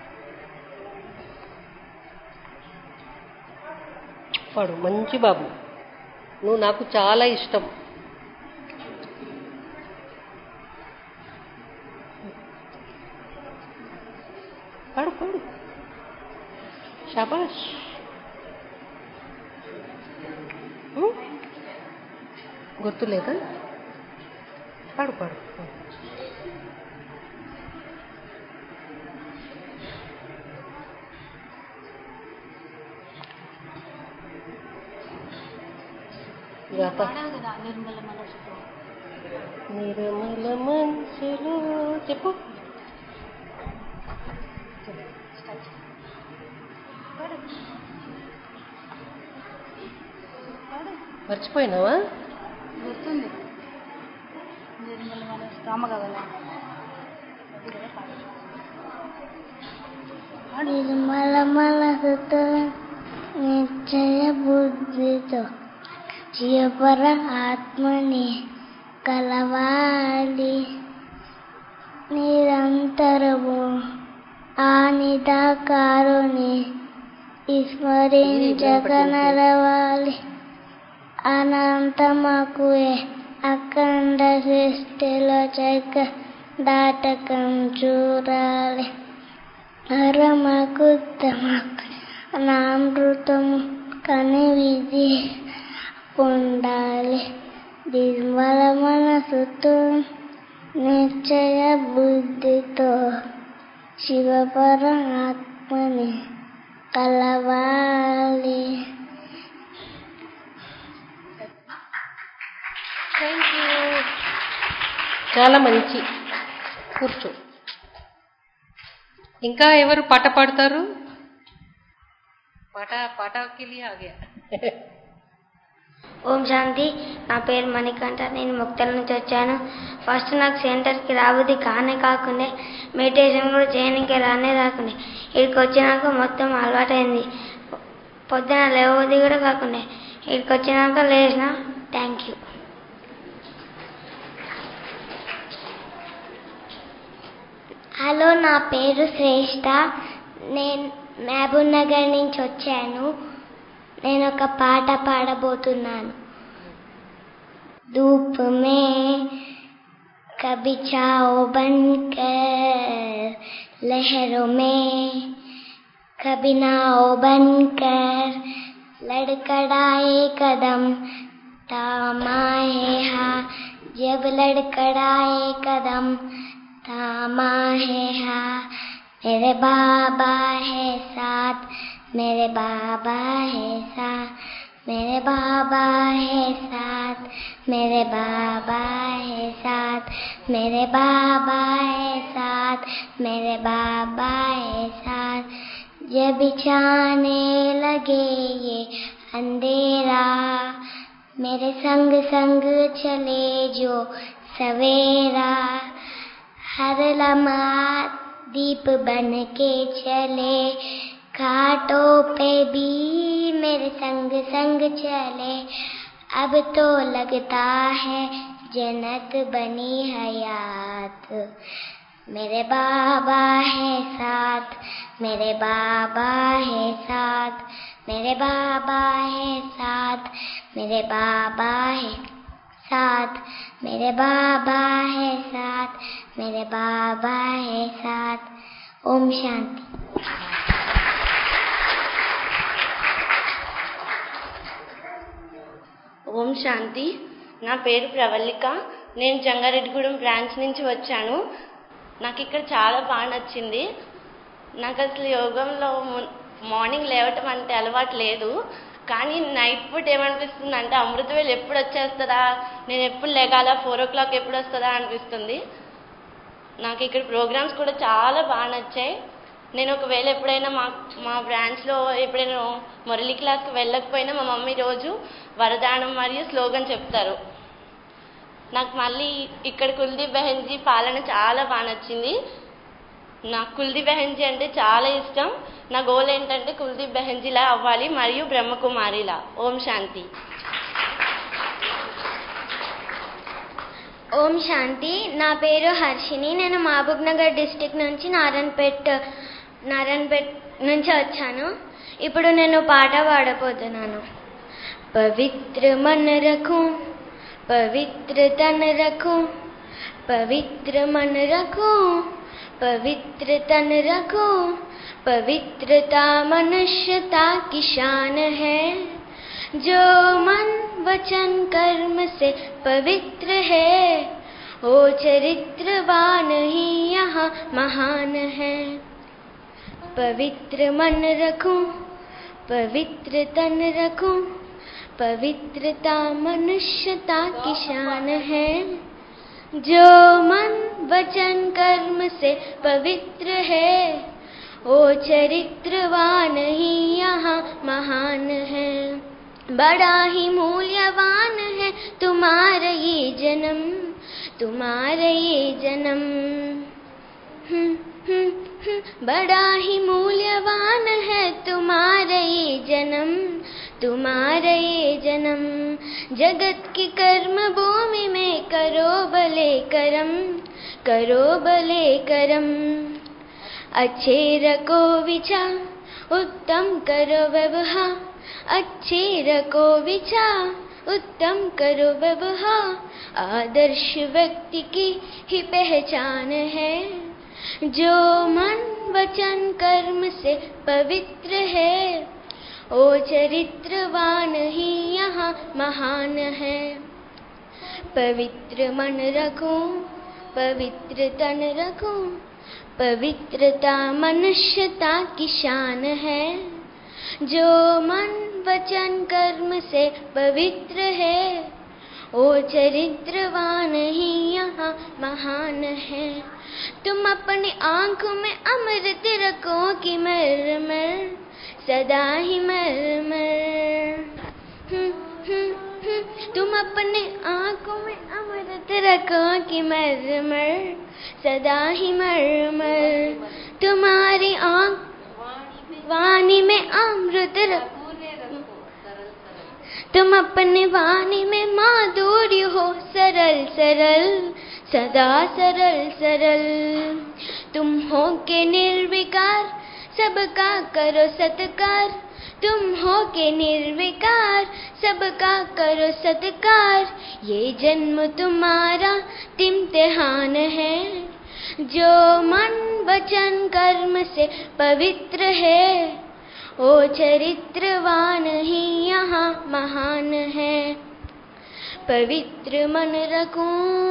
పాడు మంచి బాబు నువ్వు నాకు చాలా ఇష్టం పాడు పాడు షాబాష్ ఉం? గుర్తులేదా పాడు పాడు గాత నిర్మల మనసులో చెప్పు మర్చిపోయినావా గుర్తుంది నిర్మల మనసు రామగవల నిర్మల మనసుతో నిశ్చయ బుద్ధితో చియపర ఆత్మని కలవాలి నిరంతరము ఆ నిదాకారుని విస్మరించగనరవాలి అనంతమకువే అఖండ సృష్టిలో చక్క దాటకం చూడాలి పరమకుత్తమకు నామృతము కని విధి పొందాలి నిర్మల మనసుతో నిశ్చయ బుద్ధితో శివపర ఆత్మని కలవాలి థ్యాంక్ యూ చాలా మంచి కూర్చో ఇంకా ఎవరు పాట పాడతారు పాట పాటకి లియే ఆ గయా ఓం శాంతి నా పేరు మణికంఠ నేను ముక్తల నుంచి వచ్చాను ఫస్ట్ నాకు సెంటర్కి రాబుద్ది కానే కాకుండే మెడిటేషన్ కూడా చేయడానికి రానే రాకుండే ఇక్కడికి వచ్చినాక మొత్తం అలవాటైంది పొద్దున లేవబుద్ది కూడా కాకుండే ఇక్కడికి వచ్చినాక లేచిన థ్యాంక్ యూ హలో నా పేరు శ్రేష్ఠ నేను మహబూబ్ నగర్ నుంచి వచ్చాను నేను ఒక పాట పాడబోతున్నాను धूप में कभी छाओ बनकर लहरों में कभी नाव बनकर लड़खड़ाए कदम थामा है हा जब लड़खड़ाए कदम थामा है हा मेरे बाबा है साथ मेरे बाबा है साथ मेरे बाबा है साथ मेरे बाबा है साथ मेरे बाबा है साथ मेरे बाबा है साथ जब बिछाने लगे ये अंधेरा मेरे संग संग चले जो सवेरा हर लम्हा दीप बन के चले घाटों पे भी मेरे संग संग चले अब तो लगता है जन्नत बनी हयात मेरे बाबा है साथ मेरे बाबा है साथ मेरे बाबा है साथ मेरे बाबा है साथ मेरे बाबा है साथ मेरे बाबा है साथ ओम शांति ఓం శాంతి నా పేరు ప్రవల్లిక నేను జంగారెడ్డిగూడెం బ్రాంచ్ నుంచి వచ్చాను నాకు ఇక్కడ చాలా బాగా నచ్చింది నాకు అసలు యోగంలో ము- మార్నింగ్ లేవటం అంటే అలవాటు లేదు కానీ నైట్ పూట ఏమనిపిస్తుంది అంటే అమృతవేలు ఎప్పుడు వచ్చేస్తుందా నేను ఎప్పుడు లేగాల ఫోర్ ఓ క్లాక్ ఎప్పుడు వస్తుందా అనిపిస్తుంది నాకు ఇక్కడ ప్రోగ్రామ్స్ కూడా చాలా బాగా నచ్చాయి నేను ఒకవేళ ఎప్పుడైనా మా మా బ్రాంచ్లో ఎప్పుడైనా మురళి క్లాస్కి వెళ్ళకపోయినా మా మమ్మీ రోజు వరదానం మరియు స్లోగన్ చెప్తారు నాకు మళ్ళీ ఇక్కడ కుల్దీప్ బెహెన్జీ పాలన చాలా బాగా నచ్చింది నాకు కుల్దీప్ బెహెన్జీ అంటే చాలా ఇష్టం నా గోల్ ఏంటంటే కుల్దీప్ బెహెన్జీలా అవ్వాలి మరియు బ్రహ్మకుమారిలా ఓం శాంతి ఓం శాంతి నా పేరు హర్షిని నేను మహబూబ్ నగర్ డిస్టిక్ నుంచి నారాయణపేట్ నారాయణపేట్ నుంచి వచ్చాను ఇప్పుడు నేను పాట పాడబోతున్నాను పవిత్ర మన రఖూ పవిత్ర తన రఖూ పవిత్ర మన రఖూ पवित्र तन रखो पवित्रता मनुष्यता की शान है जो मन वचन कर्म से पवित्र है वो चरित्रवान ही यहाँ महान है पवित्र मन रखूं पवित्र तन रखूं पवित्रता मनुष्यता की शान है जो मन वचन कर्म से पवित्र है वो चरित्रवान ही यहाँ महान है बड़ा ही मूल्यवान है तुम्हारा ये जन्म तुम्हारा ये जन्म हम्म, हम्म, हम्म, बड़ा ही मूल्यवान है तुम्हारा ये जन्म तुम्हारा ये जन्म जगत की कर्म भूमि में करो भले करम करो भले करम अच्छे रखो विचार उत्तम करो व्यवहार अच्छे रखो विचार उत्तम करो व्यवहार आदर्श व्यक्ति की ही पहचान है जो मन वचन कर्म से पवित्र है ओ चरित्रवान ही यहाँ महान है पवित्र मन रखो पवित्र तन रखो पवित्रता मनुष्यता की शान है जो मन वचन कर्म से पवित्र है ओ चरित्रवान ही यहाँ महान है तुम अपनी आंखों में अमृत रखो कि मर मर सदा ही मर मर हम्म, हम्म, तुम अपने आंखों में अमृत रखो कि मर मर सदा ही मर मर तुम्हारी आंख वाणी में अमृत रखो तुम अपने वाणी में माधुर्य हो सरल सरल सदा सरल सरल तुम हो के निर्विकार सबका करो सत्कार तुम हो के निर्विकार सबका करो सत्कार ये जन्म तुम्हारा इम्तिहान है जो मन वचन कर्म से पवित्र है ओ चरित्रवान ही यहाँ महान है पवित्र मन रखूं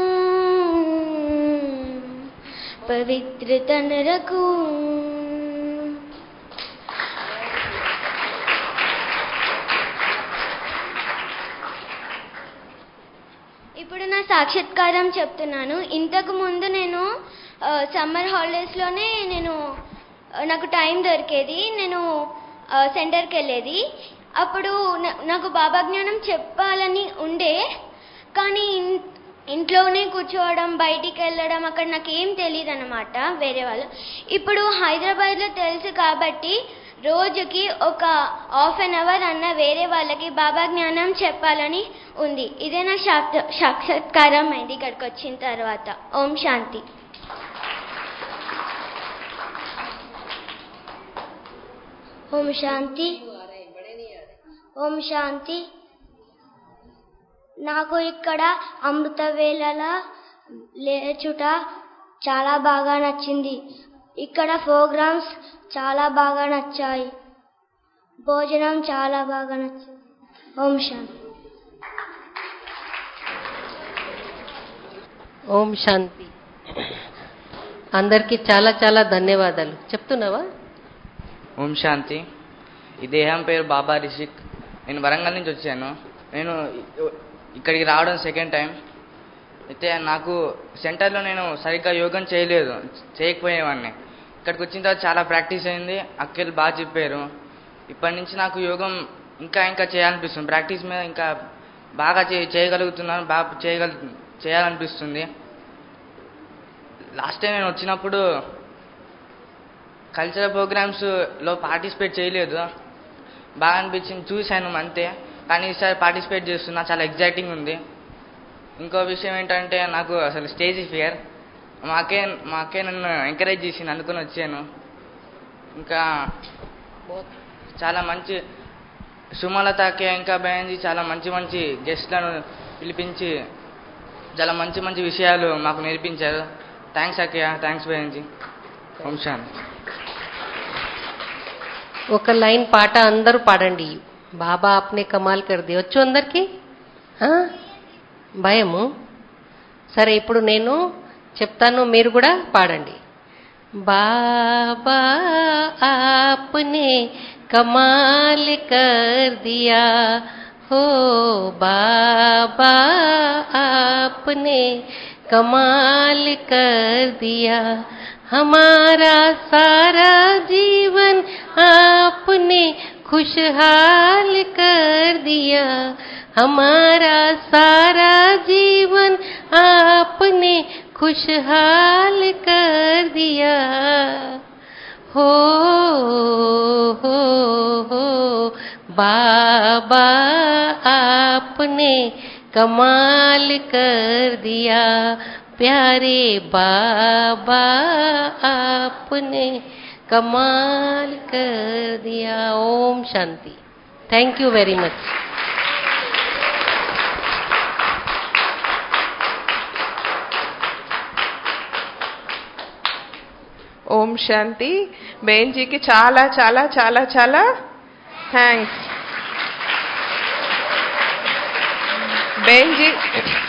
पवित्र तन रखूं ఇప్పుడు నా సాక్షాత్కారం చెప్తున్నాను ఇంతకు ముందు నేను సమ్మర్ హాలిడేస్లోనే నేను ఆ, నాకు టైం దొరికేది నేను ఆ, సెంటర్కి వెళ్ళేది అప్పుడు నా- నాకు బాబా జ్ఞానం చెప్పాలని ఉండే కానీ ఇన్- ఇంట్లోనే కూర్చోవడం బయటికి వెళ్ళడం అక్కడ నాకు ఏం తెలియదు అనమాట వేరే వాళ్ళు ఇప్పుడు హైదరాబాద్లో తెలుసు కాబట్టి రోజుకి ఒక హాఫ్ అన్ అవర్ అన్న వేరే వాళ్ళకి బాబా జ్ఞానం చెప్పాలని ఉంది ఇదే నా సాక్ష- సాక్షాత్కారం అయింది ఇక్కడికి వచ్చిన తర్వాత ఓం శాంతి ఓం శాంతి ఓం శాంతి నాకు ఇక్కడ అమృత వేళల లేచుట చాలా బాగా నచ్చింది ఇక్కడ ప్రోగ్రామ్స్ చాలా బాగా నచ్చాయి భోజనం చాలా బాగా నచ్చింది ఓం శాంతి ఓం శాంతి అందరికీ చాలా చాలా ధన్యవాదాలు చెప్తున్నావా ఓం శాంతి ఈ దేహం పేరు బాబా రిషిక్ నేను వరంగల్ నుంచి వచ్చాను నేను ఇ- ఇక్కడికి రావడం సెకండ్ టైం అయితే నాకు సెంటర్లో నేను సరిగ్గా యోగం చేయలేదు చేయకపోయేవాడిని ఇక్కడికి వచ్చిన తర్వాత చాలా ప్రాక్టీస్ అయింది అక్కలు బాగా చెప్పారు ఇప్పటి నుంచి నాకు యోగం ఇంకా ఇంకా చేయాలనిపిస్తుంది ప్రాక్టీస్ మీద ఇంకా బాగా చే చేయగలుగుతున్నాను బాగా చేయగల చేయాలనిపిస్తుంది లాస్ట్ టైం నేను వచ్చినప్పుడు కల్చరల్ ప్రోగ్రామ్స్లో పార్టిసిపేట్ చేయలేదు బాగా అనిపించింది చూశాను అంతే కానీ ఈసారి పార్టిసిపేట్ చేస్తున్నా చాలా ఎగ్జైటింగ్ ఉంది ఇంకో విషయం ఏంటంటే నాకు అసలు స్టేజ్ ఫియర్ మా అక్కే మా అక్కే నన్ను ఎంకరేజ్ చేసింది అనుకుని వచ్చాను ఇంకా చాలా మంచి సుమలత అక్కే ఇంకా బయాన్జీ చాలా మంచి మంచి గెస్ట్లను పిలిపించి చాలా మంచి మంచి విషయాలు మాకు నేర్పించారు థ్యాంక్స్ అక్కయ్య థ్యాంక్స్ బయాన్జీ ఓం శాంతి ఒక లైన్ పాట అందరూ పాడండి బాబా ఆప్నే కమాల్ కర్ది వచ్చు అందరికి ఆ? భయము సరే ఇప్పుడు నేను చెప్తాను మీరు కూడా పాడండి బాబా ఆప్నే కమాల్ కర్ దియా हो बाबा आपने कमाल कर दिया हमारा सारा जीवन आपने खुशहाल कर दिया हमारा सारा जीवन आपने खुशहाल कर दिया हो हो हो बाबा आपने कमाल कर दिया प्यारे बाबा आपने कमाल कर दिया ओम शांति थैंक यू वेरी मच ఓం శాంతి బేంజీకి చాలా చాలా చాలా చాలా థ్యాంక్స్ బేంజీ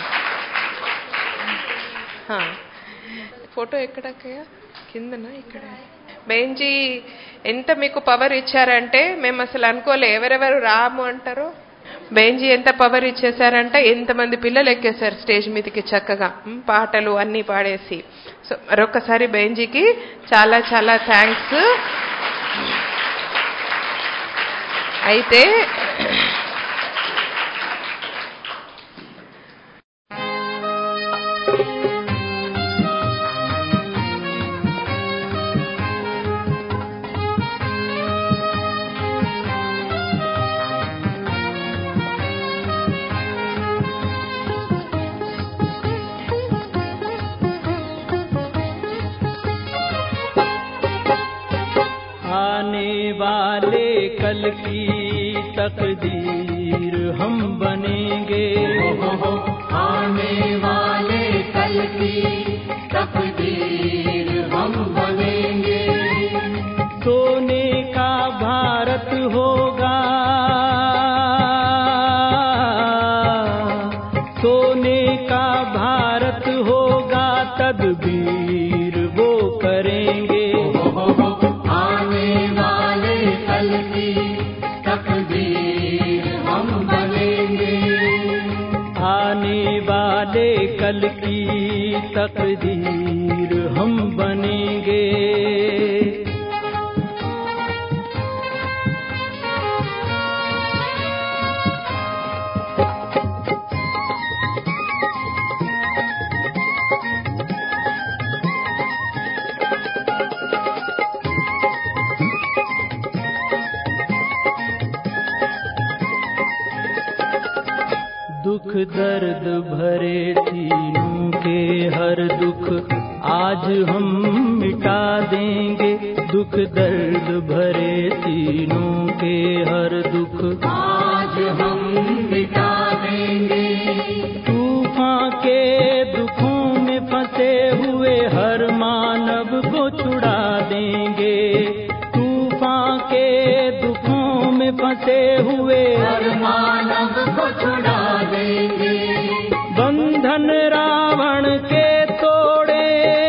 హా. ఫోటో ఎక్కడక్కయ్య కిందనా ఇక్కడ బేంజీ ఎంత మీకు పవర్ ఇచ్చారంటే మేము అసలు అనుకోలే ఎవరెవరు రాము అంటారో బేంజీ ఎంత పవర్ ఇచ్చేసారంటే ఎంతమంది పిల్లలు ఎక్కేశారు స్టేజ్ మీదకి చక్కగా ఉమ్, పాటలు అన్నీ పాడేసి సో మరొకసారి బేంజీకి చాలా చాలా థ్యాంక్స్ అయితే कल की तकदीर हम बनेंगे आने वाले कल की तकदीर हम बनेंगे सोने का भारत होगा सोने का भारत होगा तदबीर वो करेंगे आने वाले कल की तकदीर हम बनेंगे आने वाले कल की तकदीर हम बनेंगे दुख दर्द भरे सीनों के हर दुख आज हम मिटा देंगे दुख दर्द भरे सीनों के हर दुख आज हम मिटा देंगे तूफान के दुखों में फंसे हुए हर मानव को छुड़ा देंगे तूफान के दुखों में फंसे हुए हर मानव को छुड़ा देंगे बंधन रावण के तोड़े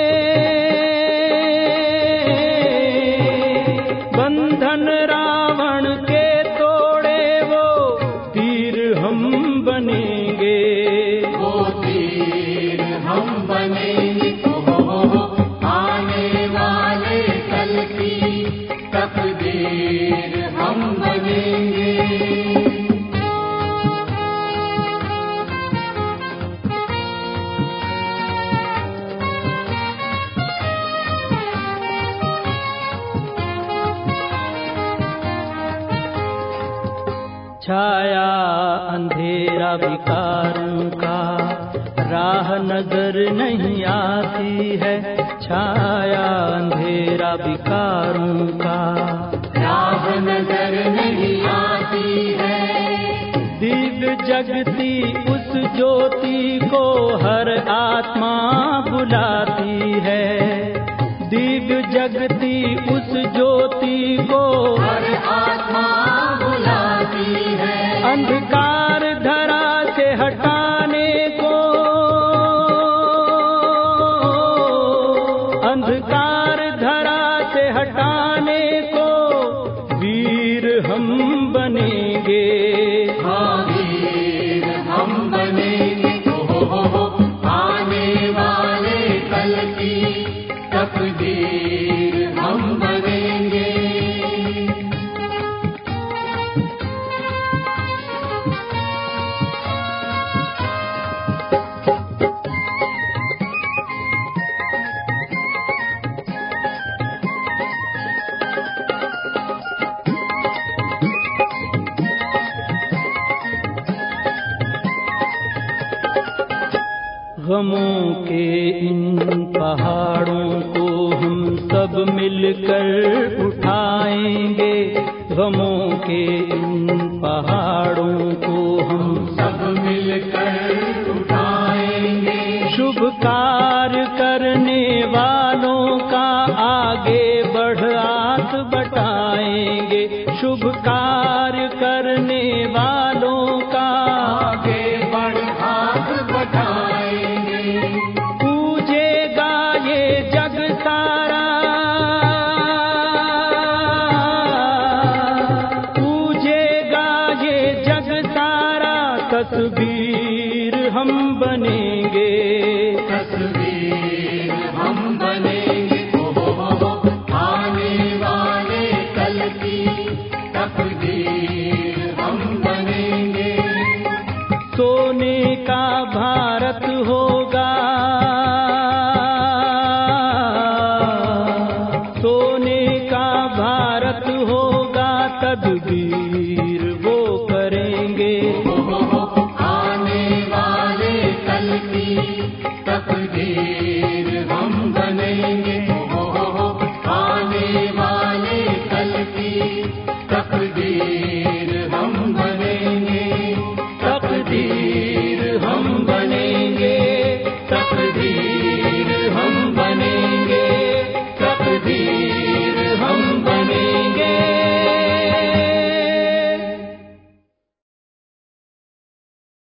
बंधन रावण के तोड़े वो तीर हम बनेंगे वो तीर हम बनेंगे ओहो आने वाले कल की तकदीर हम बनेंगे छाया अंधेरा विकारों का राह नजर नहीं आती है छाया अंधेरा विकारों का राह नजर नहीं आती है दिव्य जगती उस ज्योति को हर आत्मा बुलाती है दिव्य जगती उस ज्योति को हर आत्मा बुलाती है अंधकार धरा से हटाने को अंधकार धरा से हटाने को वीर हम बनेंगे हाँ वीर हम बनेंगे ओहो आने वाले कल की तकदीर हम बनेंगे गमों के इन पहाड़ों को हम सब मिलकर उठाएंगे गमों के इन पहाड़ों को हम सब मिलकर उठाएंगे शुभ कार्य करने वालों का आगे बढ़ हाथ बटाएंगे शुभ कार्य करने वालों का आगे बढ़ हाथ बढ़ाएंगे पूजेगा ये जग सारा पूजेगा ये जग सारा तस्वीर हम बनेंगे तस्वीर हम बनेंगे ओहो आने वाले कल की तकदीर हम बनेंगे सोने का भारत होगा सोने का भारत होगा तदबीर